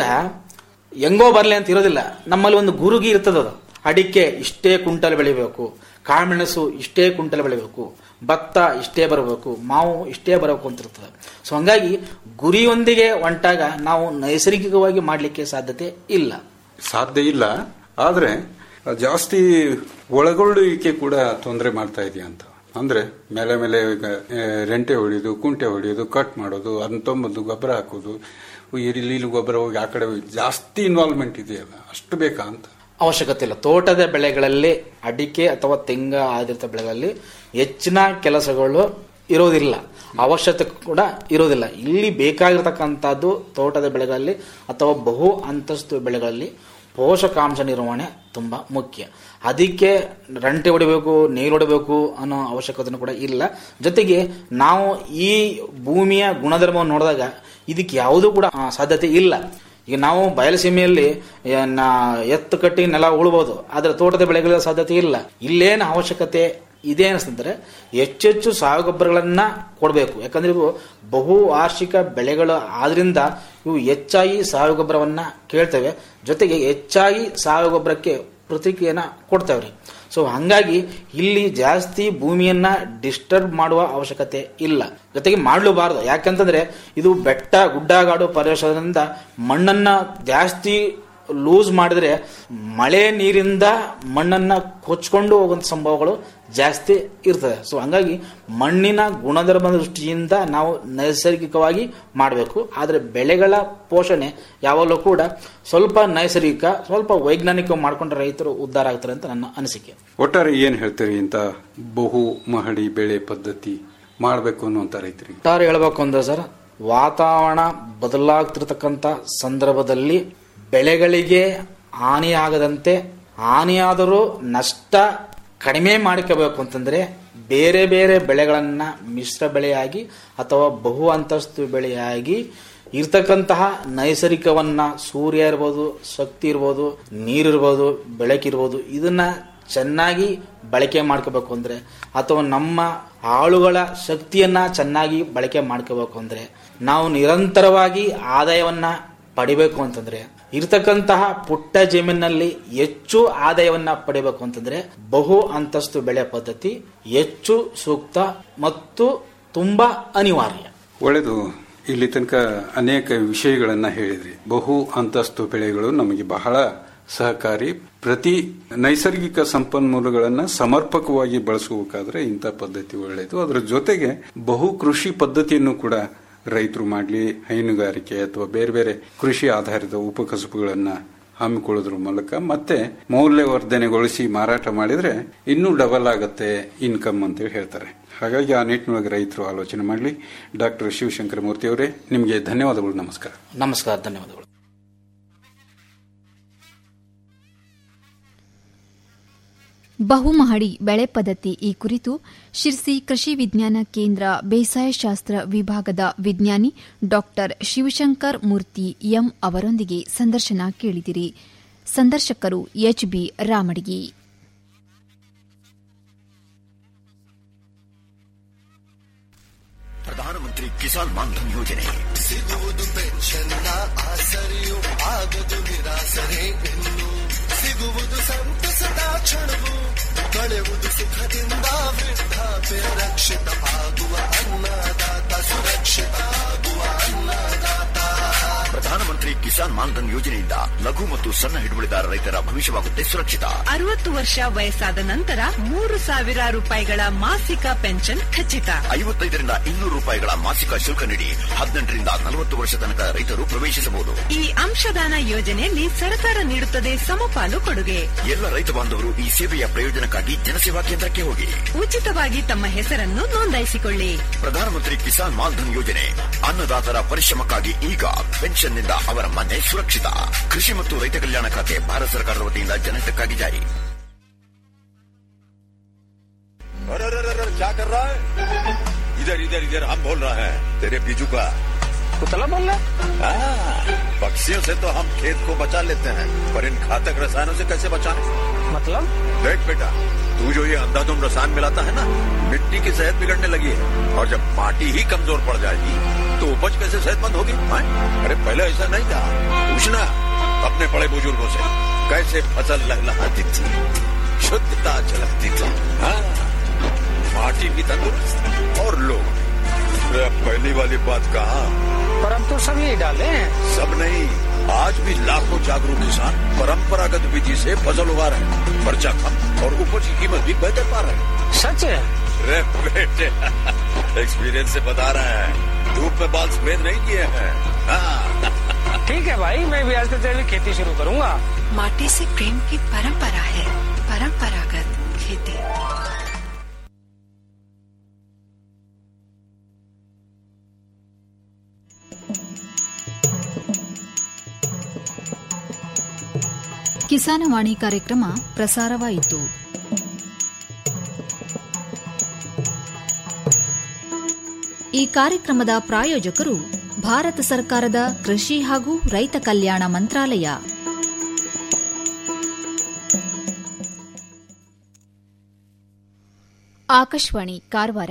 ಹೆಂಗೋ ಬರಲಿ ಅಂತ ಇರೋದಿಲ್ಲ ನಮ್ಮಲ್ಲಿ ಒಂದು ಗುರುಗಿ ಇರ್ತದೆ ಅದು ಅಡಿಕೆ ಇಷ್ಟೇ ಕುಂಟಲ್ ಬೆಳಿಬೇಕು ಕಾಳುಮೆಣಸು ಇಷ್ಟೇ ಕುಂಟಲ್ ಬೆಳಿಬೇಕು ಭತ್ತ ಇಷ್ಟೇ ಬರಬೇಕು ಮಾವು ಇಷ್ಟೇ ಬರಬೇಕು ಅಂತ ಇರ್ತದೆ ಸೊ ಹಂಗಾಗಿ ಗುರಿಯೊಂದಿಗೆ ಹೊಂಟಾಗ ನಾವು ನೈಸರ್ಗಿಕವಾಗಿ ಮಾಡಲಿಕ್ಕೆ ಸಾಧ್ಯತೆ ಇಲ್ಲ ಸಾಧ್ಯ ಇಲ್ಲ ಆದ್ರೆ ಜಾಸ್ತಿ ಒಳಗೊಳ್ಳುವಿಕೆ ಕೂಡ ತೊಂದರೆ ಮಾಡ್ತಾ ಇದೆಯಾ ಅಂತ ಅಂದ್ರೆ ಮೇಲೆ ಮೇಲೆ ಈಗ ಆ, ರೆಂಟೆ ಹೊಡಿಯೋದು ಕುಂಟೆ ಹೊಡಿಯೋದು ಕಟ್ ಮಾಡೋದು ಅದನ್ನ ತೊಂಬಂದು ಗೊಬ್ಬರ ಹಾಕೋದು ಇಲ್ಲಿ ಇಲ್ಲಿ ಗೊಬ್ಬರ ಹೋಗಿ ಆ ಕಡೆ ಹೋಗಿ ಜಾಸ್ತಿ ಇನ್ವಾಲ್ವ್ಮೆಂಟ್ ಇದೆಯಲ್ಲ ಅಷ್ಟು ಬೇಕಾ ಅಂತ ಅವಶ್ಯಕತೆ ಇಲ್ಲ ತೋಟದ ಬೆಳೆಗಳಲ್ಲಿ ಅಡಿಕೆ ಅಥವಾ ತೆಂಗ ಆಧಾರಿತ ಬೆಳೆಗಳಲ್ಲಿ ಹೆಚ್ಚಿನ ಕೆಲಸಗಳು ಇರೋದಿಲ್ಲ ಅವಶ್ಯಕತೆ ಕೂಡ ಇರೋದಿಲ್ಲ ಇಲ್ಲಿ ಬೇಕಾಗಿರ್ತಕ್ಕಂಥದ್ದು ತೋಟದ ಬೆಳೆಗಳಲ್ಲಿ ಅಥವಾ ಬಹು ಅಂತಸ್ತು ಬೆಳೆಗಳಲ್ಲಿ ಪೋಷಕಾಂಶ ನಿರ್ವಹಣೆ ತುಂಬ ಮುಖ್ಯ ಅದಕ್ಕೆ ರಂಟೆ ಹೊಡಿಬೇಕು ನೀರು ಹೊಡಿಬೇಕು ಅನ್ನೋ ಅವಶ್ಯಕತೆನೂ ಕೂಡ ಇಲ್ಲ ಜೊತೆಗೆ ನಾವು ಈ ಭೂಮಿಯ ಗುಣಧರ್ಮವನ್ನು ನೋಡಿದಾಗ ಇದಕ್ಕೆ ಯಾವುದೂ ಕೂಡ ಆ, ಸಾಧ್ಯತೆ ಇಲ್ಲ ಈಗ ನಾವು ಬಯಲಸೀಮೆಯಲ್ಲಿ ಏ- ನಾ- ಎತ್ತು ಕಟ್ಟಿ ನೆಲ ಉಳ್ಬೋದು ಆದರೆ ತೋಟದ ಬೆಳೆಗಳ ಸಾಧ್ಯತೆ ಇಲ್ಲ ಇಲ್ಲೇನು ಅವಶ್ಯಕತೆ ಇದೆ ಅನಿಸ್ತಂದ್ರೆ ಹೆಚ್ಚೆಚ್ಚು ಸಾವಯವ ಕೊಡಬೇಕು ಯಾಕಂದ್ರೆ ಇವು ಬಹು ವಾರ್ಷಿಕ ಬೆಳೆಗಳು ಆದ್ರಿಂದ ಇವು ಹೆಚ್ಚಾಗಿ ಸಾವಯವ ಗೊಬ್ಬರವನ್ನ ಕೇಳ್ತೇವೆ ಜೊತೆಗೆ ಹೆಚ್ಚಾಗಿ ಸಾವಯವ ಗೊಬ್ಬರಕ್ಕೆ ಪ್ರತಿಕ್ರಿಯೆನ ಕೊಡ್ತೇವ್ರಿ ಸೊ ಹಂಗಾಗಿ ಇಲ್ಲಿ ಜಾಸ್ತಿ ಭೂಮಿಯನ್ನ ಡಿಸ್ಟರ್ಬ್ ಮಾಡುವ ಅವಶ್ಯಕತೆ ಇಲ್ಲ ಜೊತೆಗೆ ಮಾಡಲೂಬಾರದು ಯಾಕಂತಂದ್ರೆ ಇದು ಬೆಟ್ಟ ಗುಡ್ಡಗಾಡು ಪ್ರದೇಶದಿಂದ ಮಣ್ಣನ್ನ ಜಾಸ್ತಿ ಲೂಸ್ ಮಾಡಿದ್ರೆ ಮಳೆ ನೀರಿಂದ ಮಣ್ಣನ್ನ ಕೊಚ್ಕೊಂಡು ಹೋಗುವಂತ ಸಂಭವಗಳು ಜಾಸ್ತಿ ಇರ್ತದೆ ಸೊ ಹಂಗಾಗಿ ಮಣ್ಣಿನ ಗುಣಧರ್ಮದ ದೃಷ್ಟಿಯಿಂದ ನಾವು ನೈಸರ್ಗಿಕವಾಗಿ ಮಾಡಬೇಕು ಆದರೆ ಬೆಳೆಗಳ ಪೋಷಣೆ ಯಾವಾಗಲೂ ಕೂಡ ಸ್ವಲ್ಪ ನೈಸರ್ಗಿಕ ಸ್ವಲ್ಪ ವೈಜ್ಞಾನಿಕ ಮಾಡ್ಕೊಂಡ್ರೆ ರೈತರು ಉದ್ಧಾರ ಆಗ್ತಾರೆ ಅಂತ ನನ್ನ ಅನಿಸಿಕೆ ಒಟ್ಟಾರೆ ಏನ್ ಹೇಳ್ತೀರಿ ಇಂತ ಬಹು ಮಹಡಿ ಬೆಳೆ ಪದ್ಧತಿ ಮಾಡಬೇಕು ಅನ್ನುವಂತ ರೈತರಿಗೆ ಒಟ್ಟಾರೆ ಹೇಳ್ಬೇಕು ಅಂದ್ರೆ ಸರ್ ವಾತಾವರಣ ಬದಲಾಗ್ತಿರ್ತಕ್ಕಂಥ ಸಂದರ್ಭದಲ್ಲಿ ಬೆಳೆಗಳಿಗೆ ಹಾನಿಯಾಗದಂತೆ ಹಾನಿಯಾದರೂ ನಷ್ಟ ಕಡಿಮೆ ಮಾಡ್ಕೋಬೇಕು ಅಂತಂದ್ರೆ ಬೇರೆ ಬೇರೆ ಬೆಳೆಗಳನ್ನ ಮಿಶ್ರ ಬೆಳೆಯಾಗಿ ಅಥವಾ ಬಹು ಅಂತಸ್ತು ಬೆಳೆಯಾಗಿ ಇರ್ತಕ್ಕಂತಹ ನೈಸರ್ಗಿಕವನ್ನ ಸೂರ್ಯ ಇರ್ಬೋದು ಶಕ್ತಿ ಇರ್ಬೋದು ನೀರಿರ್ಬೋದು ಬೆಳಕಿರ್ಬೋದು ಇದನ್ನ ಚೆನ್ನಾಗಿ ಬಳಕೆ ಮಾಡ್ಕೋಬೇಕು ಅಂದ್ರೆ ಅಥವಾ ನಮ್ಮ ಆಳುಗಳ ಶಕ್ತಿಯನ್ನ ಚೆನ್ನಾಗಿ ಬಳಕೆ ಮಾಡ್ಕೋಬೇಕು ಅಂದ್ರೆ ನಾವು ನಿರಂತರವಾಗಿ ಆದಾಯವನ್ನ ಪಡಿಬೇಕು ಅಂತಂದ್ರೆ ಇರ್ತಕ್ಕಂತಹ ಪುಟ್ಟ ಜಮೀನಿನಲ್ಲಿ ಹೆಚ್ಚು ಆದಾಯವನ್ನ ಪಡಿಬೇಕು ಅಂತಂದ್ರೆ ಬಹು ಅಂತಸ್ತು ಬೆಳೆ ಪದ್ಧತಿ ಹೆಚ್ಚು ಸೂಕ್ತ ಮತ್ತು ತುಂಬಾ ಅನಿವಾರ್ಯ ಒಳ್ಳೆಯದು ಇಲ್ಲಿ ತನಕ ಅನೇಕ ವಿಷಯಗಳನ್ನ ಹೇಳಿದ್ರಿ ಬಹು ಅಂತಸ್ತು ಬೆಳೆಗಳು ನಮಗೆ ಬಹಳ ಸಹಕಾರಿ ಪ್ರತಿ ನೈಸರ್ಗಿಕ ಸಂಪನ್ಮೂಲಗಳನ್ನ ಸಮರ್ಪಕವಾಗಿ ಬಳಸಬೇಕಾದ್ರೆ ಇಂಥ ಪದ್ಧತಿ ಒಳ್ಳೆಯದು ಅದರ ಜೊತೆಗೆ ಬಹು ಕೃಷಿ ಪದ್ಧತಿಯನ್ನು ಕೂಡ ರೈತರು ಮಾಡಲಿ ಹೈನುಗಾರಿಕೆ ಅಥವಾ ಬೇರೆ ಬೇರೆ ಕೃಷಿ ಆಧಾರಿತ ಉಪಕಸಬುಗಳನ್ನ ಹಮ್ಮಿಕೊಳ್ಳೋದ್ರ ಮೂಲಕ ಮತ್ತೆ ಮೌಲ್ಯವರ್ಧನೆಗೊಳಿಸಿ ಮಾರಾಟ ಮಾಡಿದ್ರೆ ಇನ್ನೂ ಡಬಲ್ ಆಗತ್ತೆ ಇನ್ಕಮ್ ಅಂತೇಳಿ ಹೇಳ್ತಾರೆ ಹಾಗಾಗಿ ಆ ನಿಟ್ಟಿನೊಳಗೆ ರೈತರು ಆಲೋಚನೆ ಮಾಡಲಿ ಡಾಕ್ಟರ್ ಶಿವಶಂಕರ ಮೂರ್ತಿ ಅವರೇ ನಿಮಗೆ ಧನ್ಯವಾದಗಳು ನಮಸ್ಕಾರ ನಮಸ್ಕಾರ ಧನ್ಯವಾದಗಳು ಬಹುಮಹಡಿ ಬೆಳೆ ಪದ್ಧತಿ ಈ ಕುರಿತು ಶಿರ್ಸಿ ಕೃಷಿ ವಿಜ್ಞಾನ ಕೇಂದ್ರ ಬೇಸಾಯ ಶಾಸ್ತ್ರ ವಿಭಾಗದ ವಿಜ್ಞಾನಿ ಡಾಕ್ಟರ್ ಶಿವಶಂಕರ್ ಮೂರ್ತಿ ಎಂ ಅವರೊಂದಿಗೆ ಸಂದರ್ಶನ ಕೇಳಿದಿರಿ ಸಂದರ್ಶಕರು ಎಚ್ಬಿ ರಾಮಡಿಗಿ ಪ್ರಧಾನಮಂತ್ರಿ ಕಿಸಾನ್ ಮಾನ್ಧನ್ ಯೋಜನೆ ಸಿಗುವುದು ಪೆನ್ಷನ್ನ ಆಸರೆಯು ಆಗದು ನಿರಾಸರೆ ಇನ್ನು ಸಿಗುವುದು ಸಂತಸದ ಕ್ಷಣವು ಕಳೆಯುವುದು ಸುಖದಿಂದ ವೃದ್ಧಾಪ್ಯ ರಕ್ಷಿತ ಆಗುವ ಅನ್ನದಾತ ಸುರಕ್ಷಿತ ಆಗುವ ಅನ್ನದಾತ ಪ್ರಧಾನಮಂತ್ರಿ ಕಿಸಾನ್ ಮಾನ್ಧನ್ ಯೋಜನೆಯಿಂದ ಲಘು ಮತ್ತು ಸಣ್ಣ ಹಿಡುವಳಿದಾರ ರೈತರ ಭವಿಷ್ಯವಾಗುತ್ತೆ ಸುರಕ್ಷಿತ ಅರವತ್ತು ವರ್ಷ ವಯಸ್ಸಾದ ನಂತರ ಮೂರು ಸಾವಿರ ರೂಪಾಯಿಗಳ ಮಾಸಿಕ ಪೆನ್ಷನ್ ಖಚಿತ ಐವತ್ತೈದರಿಂದ ಇನ್ನೂರು ರೂಪಾಯಿಗಳ ಮಾಸಿಕ ಶುಲ್ಕ ನೀಡಿ ಹದಿನೆಂಟರಿಂದ ನಲವತ್ತು ವರ್ಷ ತನಕ ರೈತರು ಪ್ರವೇಶಿಸಬಹುದು ಈ ಅಂಶದಾನ ಯೋಜನೆಯಲ್ಲಿ ಸರ್ಕಾರ ನೀಡುತ್ತದೆ ಸಮಪಾಲು ಕೊಡುಗೆ ಎಲ್ಲ ರೈತ ಬಾಂಧವರು ಈ ಸೇವೆಯ ಪ್ರಯೋಜನಕ್ಕಾಗಿ ಜನಸೇವಾ ಕೇಂದ್ರಕ್ಕೆ ಹೋಗಿ ಉಚಿತವಾಗಿ ತಮ್ಮ ಹೆಸರನ್ನು ನೋಂದಾಯಿಸಿಕೊಳ್ಳಿ ಪ್ರಧಾನಮಂತ್ರಿ ಕಿಸಾನ್ ಮಾನ್ಧನ್ ಯೋಜನೆ ಅನ್ನದಾತರ ಪರಿಶ್ರಮಕ್ಕಾಗಿ ಈಗ ಪೆನ್ಷನ್ನಿಂದ ಅವರ ಮನೆ ಸುರಕ್ಷಿತ ಕೃಷಿ ಮತ್ತು ರೈತ ಕಲ್ಯಾಣ ಖಾತೆ ಭಾರತ ಸರ್ಕಾರದ ವತಿಯಿಂದ ಜನಹಿತಕ್ಕಾಗಿ ಜಾರಿ अरे अरे अरे क्या कर रहा है इधर इधर इधर हम बोल रहे हैं तेरे बीजू का कुतला बोल रहा हाँ, पक्षियों से तो हम खेत को बचा लेते हैं पर इन घातक रसायनों से कैसे बचाएं? मतलब देख बेटा तू जो ये अंधाधुंध रसायन मिलाता है ना मिट्टी की सेहत बिगड़ने लगी है और जब माटी ही कमजोर पड़ जाएगी तो उपज कैसे सेहतमंद होगी हाँ? अरे पहले ऐसा नहीं था पूछना अपने बड़े बुजुर्गों से कैसे फसल लहलहाती थी शुद्धता झलकती थी हाँ माटी भी तंदुरुस्त और लोग अरे अब पहली वाली बात कहा पर अब तो सब यही डाले हैं सब नहीं आज भी लाखों जागरूक किसान परंपरागत विधि से फसल उगा रहे हैं खर्चा कम और उपज की कीमत भी बेहतर पा रहे हैं सच है अरे बेटे एक्सपीरियंस से बता रहे हैं धूप में बाल सफेद नहीं किए हैं हाँ, ठीक है भाई मैं भी आज से तेरी खेती शुरू करूंगा माटी से प्रेम की परंपरा है परंपरागत खेती ಕಿಸಾನವಾಣಿ ಕಾರ್ಯಕ್ರಮ ಪ್ರಸಾರವಾಯಿತು ಈ ಕಾರ್ಯಕ್ರಮದ ಪ್ರಾಯೋಜಕರು ಭಾರತ ಸರ್ಕಾರದ ಕೃಷಿ ಹಾಗೂ ರೈತ ಕಲ್ಯಾಣ ಮಂತ್ರಾಲಯ ಆಕಾಶವಾಣಿ ಕಾರವಾರ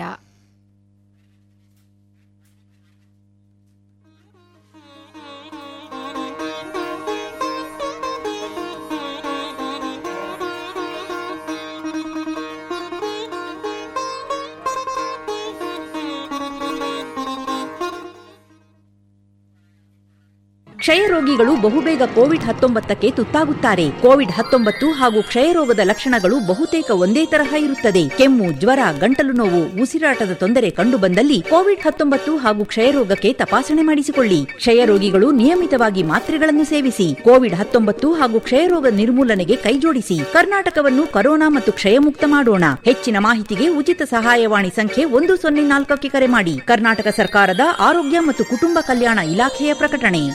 ಕ್ಷಯರೋಗಿಗಳು ಬಹುಬೇಗ ಕೋವಿಡ್ ಹತ್ತೊಂಬತ್ತಕ್ಕೆ ತುತ್ತಾಗುತ್ತಾರೆ ಕೋವಿಡ್ ಹತ್ತೊಂಬತ್ತು ಹಾಗೂ ಕ್ಷಯರೋಗದ ಲಕ್ಷಣಗಳು ಬಹುತೇಕ ಒಂದೇ ತರಹ ಇರುತ್ತದೆ ಕೆಮ್ಮು ಜ್ವರ ಗಂಟಲು ನೋವು ಉಸಿರಾಟದ ತೊಂದರೆ ಕಂಡುಬಂದಲ್ಲಿ ಕೋವಿಡ್ ಹತ್ತೊಂಬತ್ತು ಹಾಗೂ ಕ್ಷಯರೋಗಕ್ಕೆ ತಪಾಸಣೆ ಮಾಡಿಸಿಕೊಳ್ಳಿ ಕ್ಷಯರೋಗಿಗಳು ನಿಯಮಿತವಾಗಿ ಮಾತ್ರೆಗಳನ್ನು ಸೇವಿಸಿ ಕೋವಿಡ್ ಹತ್ತೊಂಬತ್ತು ಹಾಗೂ ಕ್ಷಯರೋಗ ನಿರ್ಮೂಲನೆಗೆ ಕೈಜೋಡಿಸಿ ಕರ್ನಾಟಕವನ್ನು ಕರೋನಾ ಮತ್ತು ಕ್ಷಯಮುಕ್ತ ಮಾಡೋಣ ಹೆಚ್ಚಿನ ಮಾಹಿತಿಗೆ ಉಚಿತ ಸಹಾಯವಾಣಿ ಸಂಖ್ಯೆ ಒಂದು ಸೊನ್ನೆ ನಾಲ್ಕಕ್ಕೆ ಕರೆ ಮಾಡಿ ಕರ್ನಾಟಕ ಸರ್ಕಾರದ ಆರೋಗ್ಯ ಮತ್ತು ಕುಟುಂಬ ಕಲ್ಯಾಣ ಇಲಾಖೆಯ ಪ್ರಕಟಣೆ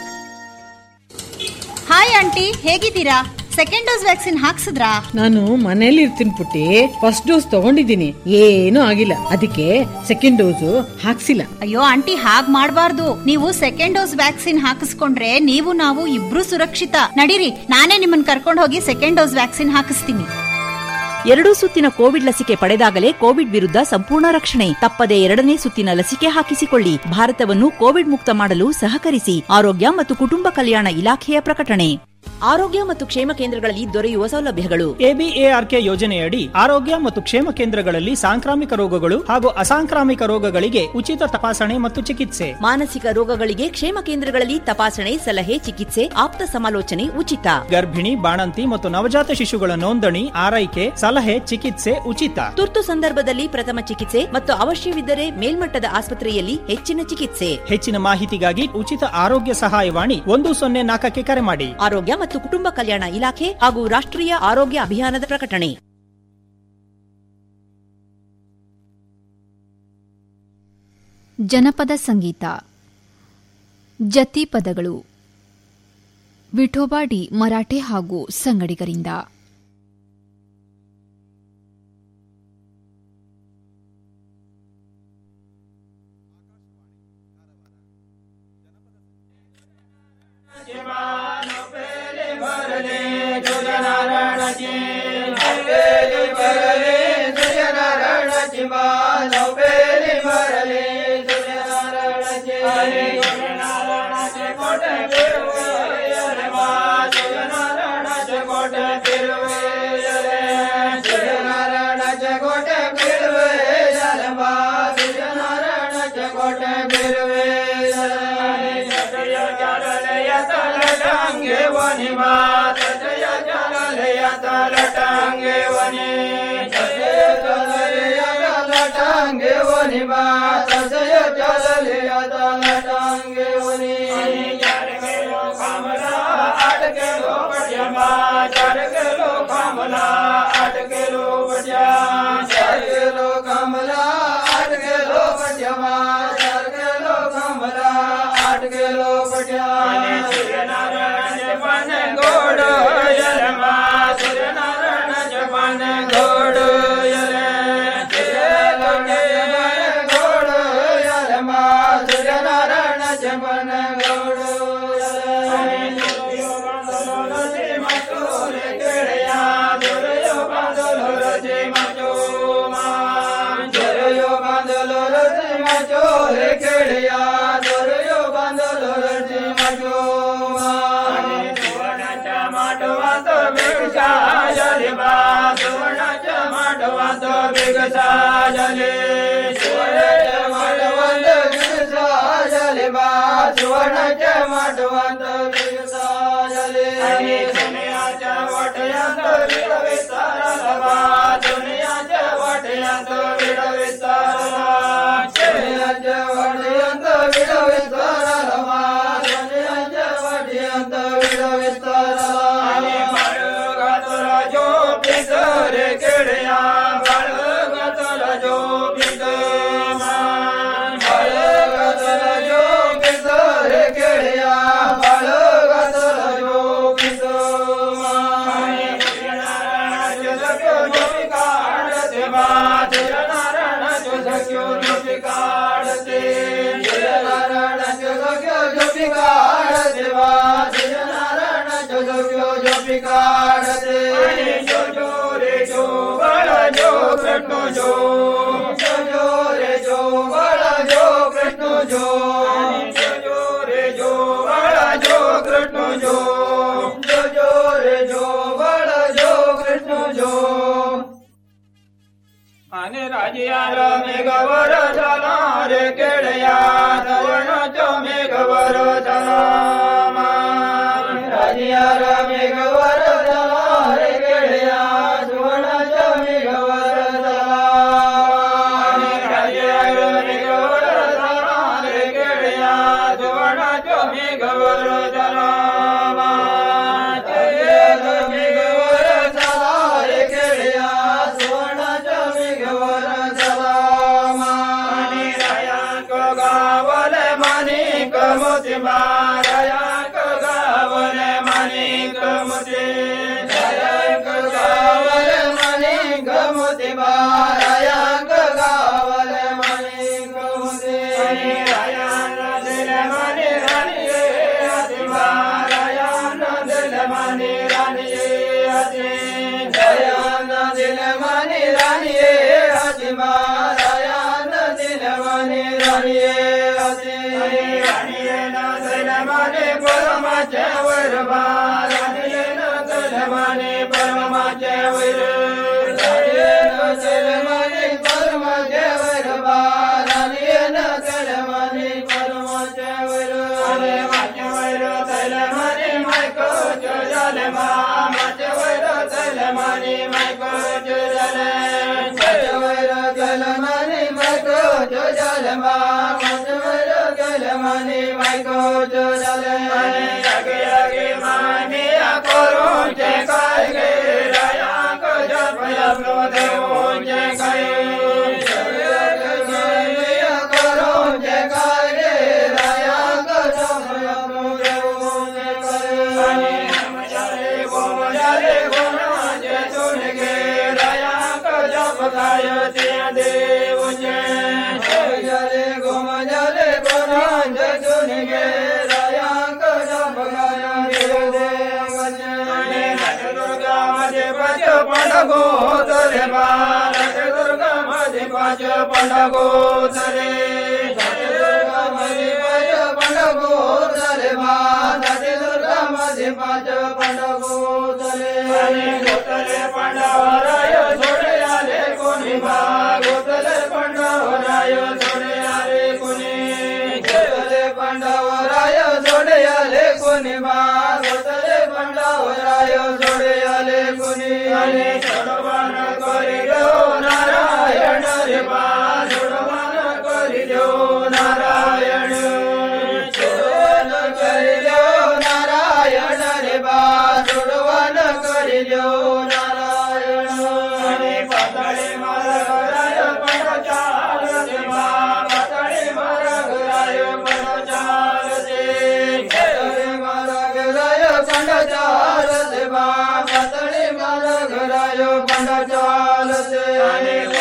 ಹಾಯ್ ಆಂಟಿ ಹೇಗಿದ್ದೀರಾ ಸೆಕೆಂಡ್ ಡೋಸ್ ವ್ಯಾಕ್ಸಿನ್ ಹಾಕ್ಸಿದ್ರಾ ನಾನು ಮನೇಲಿ ಇರ್ತೀನಿ ಪುಟ್ಟಿ ಫಸ್ಟ್ ಡೋಸ್ ತಗೊಂಡಿದ್ದೀನಿ ಏನೂ ಆಗಿಲ್ಲ ಅದಕ್ಕೆ ಸೆಕೆಂಡ್ ಡೋಸು ಹಾಕ್ಸಿಲ್ಲ ಅಯ್ಯೋ ಆಂಟಿ ಹಾಗ್ ಮಾಡ್ಬಾರ್ದು ನೀವು ಸೆಕೆಂಡ್ ಡೋಸ್ ವ್ಯಾಕ್ಸಿನ್ ಹಾಕಿಸ್ಕೊಂಡ್ರೆ ನೀವು ನಾವು ಇಬ್ರು ಸುರಕ್ಷಿತ ನಡೀರಿ ನಾನೇ ನಿಮ್ಮನ್ನ ಕರ್ಕೊಂಡು ಹೋಗಿ ಸೆಕೆಂಡ್ ಡೋಸ್ ವ್ಯಾಕ್ಸಿನ್ ಹಾಕಿಸ್ತೀನಿ ಎರಡೂ ಸುತ್ತಿನ ಕೋವಿಡ್ ಲಸಿಕೆ ಪಡೆದಾಗಲೇ ಕೋವಿಡ್ ವಿರುದ್ಧ ಸಂಪೂರ್ಣ ರಕ್ಷಣೆ ತಪ್ಪದೆ ಎರಡನೇ ಸುತ್ತಿನ ಲಸಿಕೆ ಹಾಕಿಸಿಕೊಳ್ಳಿ ಭಾರತವನ್ನು ಕೋವಿಡ್ ಮುಕ್ತ ಮಾಡಲು ಸಹಕರಿಸಿ ಆರೋಗ್ಯ ಮತ್ತು ಕುಟುಂಬ ಕಲ್ಯಾಣ ಇಲಾಖೆಯ ಪ್ರಕಟಣೆ ಆರೋಗ್ಯ ಮತ್ತು ಕ್ಷೇಮ ಕೇಂದ್ರಗಳಲ್ಲಿ ದೊರೆಯುವ ಸೌಲಭ್ಯಗಳು ಎಬಿಎಆರ್ಕೆ ಯೋಜನೆಯಡಿ ಆರೋಗ್ಯ ಮತ್ತು ಕ್ಷೇಮ ಕೇಂದ್ರಗಳಲ್ಲಿ ಸಾಂಕ್ರಾಮಿಕ ರೋಗಗಳು ಹಾಗೂ ಅಸಾಂಕ್ರಾಮಿಕ ರೋಗಗಳಿಗೆ ಉಚಿತ ತಪಾಸಣೆ ಮತ್ತು ಚಿಕಿತ್ಸೆ ಮಾನಸಿಕ ರೋಗಗಳಿಗೆ ಕ್ಷೇಮ ಕೇಂದ್ರಗಳಲ್ಲಿ ತಪಾಸಣೆ ಸಲಹೆ ಚಿಕಿತ್ಸೆ ಆಪ್ತ ಸಮಾಲೋಚನೆ ಉಚಿತ ಗರ್ಭಿಣಿ ಬಾಣಂತಿ ಮತ್ತು ನವಜಾತ ಶಿಶುಗಳ ನೋಂದಣಿ ಆರೈಕೆ ಸಲಹೆ ಚಿಕಿತ್ಸೆ ಉಚಿತ ತುರ್ತು ಸಂದರ್ಭದಲ್ಲಿ ಪ್ರಥಮ ಚಿಕಿತ್ಸೆ ಮತ್ತು ಅವಶ್ಯವಿದ್ದರೆ ಮೇಲ್ಮಟ್ಟದ ಆಸ್ಪತ್ರೆಯಲ್ಲಿ ಹೆಚ್ಚಿನ ಚಿಕಿತ್ಸೆ ಹೆಚ್ಚಿನ ಮಾಹಿತಿಗಾಗಿ ಉಚಿತ ಆರೋಗ್ಯ ಸಹಾಯವಾಣಿ ಒಂದು ಸೊನ್ನೆ ನಾಲ್ಕಕ್ಕೆ ಕರೆ ಮಾಡಿ ಆರೋಗ್ಯ ಮತ್ತು ಕುಟುಂಬ ಕಲ್ಯಾಣ ಇಲಾಖೆ ಹಾಗೂ ರಾಷ್ಟ್ರೀಯ ಆರೋಗ್ಯ ಅಭಿಯಾನದ ಪ್ರಕಟಣೆ ಜನಪದ ಸಂಗೀತ ಜತಿ ಪದಗಳು ವಿಠೋಬಾಡಿ ಮರಾಠೆ ಹಾಗೂ ಸಂಗಡಿಗರಿಂದ जो पिकाडते वा नारायण जो जो जो जो पिकाडते जो जो रे जो बड़ा जो कृष्ण जो जो जो रे जो बड़ा जो कृष्ण जो जो जो रे जो बड़ा जो कृष्ण जो जो जो रे जो बड़ा जो कृष्ण जो आणि राजियार मेघवर झाला रे केळया धरणच मेघवर झाला राजियार मेघवर झाला रे केळया सुवर्णच मेघवर झाला आणि राजियार मेघवर झाला रे केळया सुवर्णच मेघवर झाला मेघवर झाला रे केळया सुवर्णाच्या मेघवर झाला आणि रायांक गावले माणिक मोती रायांक गावले माणिक मोती रायांक गावले माणिक मोती रायांक गावले माणिक मोती रायांना दिले माने राणी रायांना दिले माने राणी दयाना दिल माने राणी हसी दयाना दिल माने राणी हसी राणी ना दिल माने परमाचे वर राणी ना दिल माने परमाचे वर दिल माने परमाचे वर राणी ना दिल माने परमाचे वर अरे माचे वर दिल माने मायको झाले मामाचे वर दिल माने मायको झाले माचे वर दिल माने मायको झाले मामाचे वर दिल माने मायको झाले आगे आगे माने करून जे काय गे राया को जप अपनो देव जे काय करून जे काय गे राया को जप अपनो देव जे काय जले गोना जे सुन गे राया को जप गाय ते देव जे जले गोम जले गोना जे सुन गे राया को जप गाय देव देव जे दुर्गा मध्ये पाच पंडगो तरे बालक दुर्गा मध्ये पाच पंडगो तरे दुर्गा मध्ये पाच पंडगो तरे बालक दुर्गा मध्ये पाच पंडगो तरे गोतले पांडवराय सोडे आले कोणी बा गोतले पांडवराय सोडे आले कोणी गोतले पांडवराय सोडे आले कोणी बा गोतले पांडवराय सोडे आले कोणी आले सोडवान करी देव नारायण रे बा सोडवान करी देव नारायण सोडवान करी देव नारायण रे बा सोडवान करी देव नारायण आणि पातळी मार घराय पण चाल रे बा पातळी मार घराय पण चाल दे पातळी मार घराय पण चाल दे बा पातळी मार घराय पण चाल दे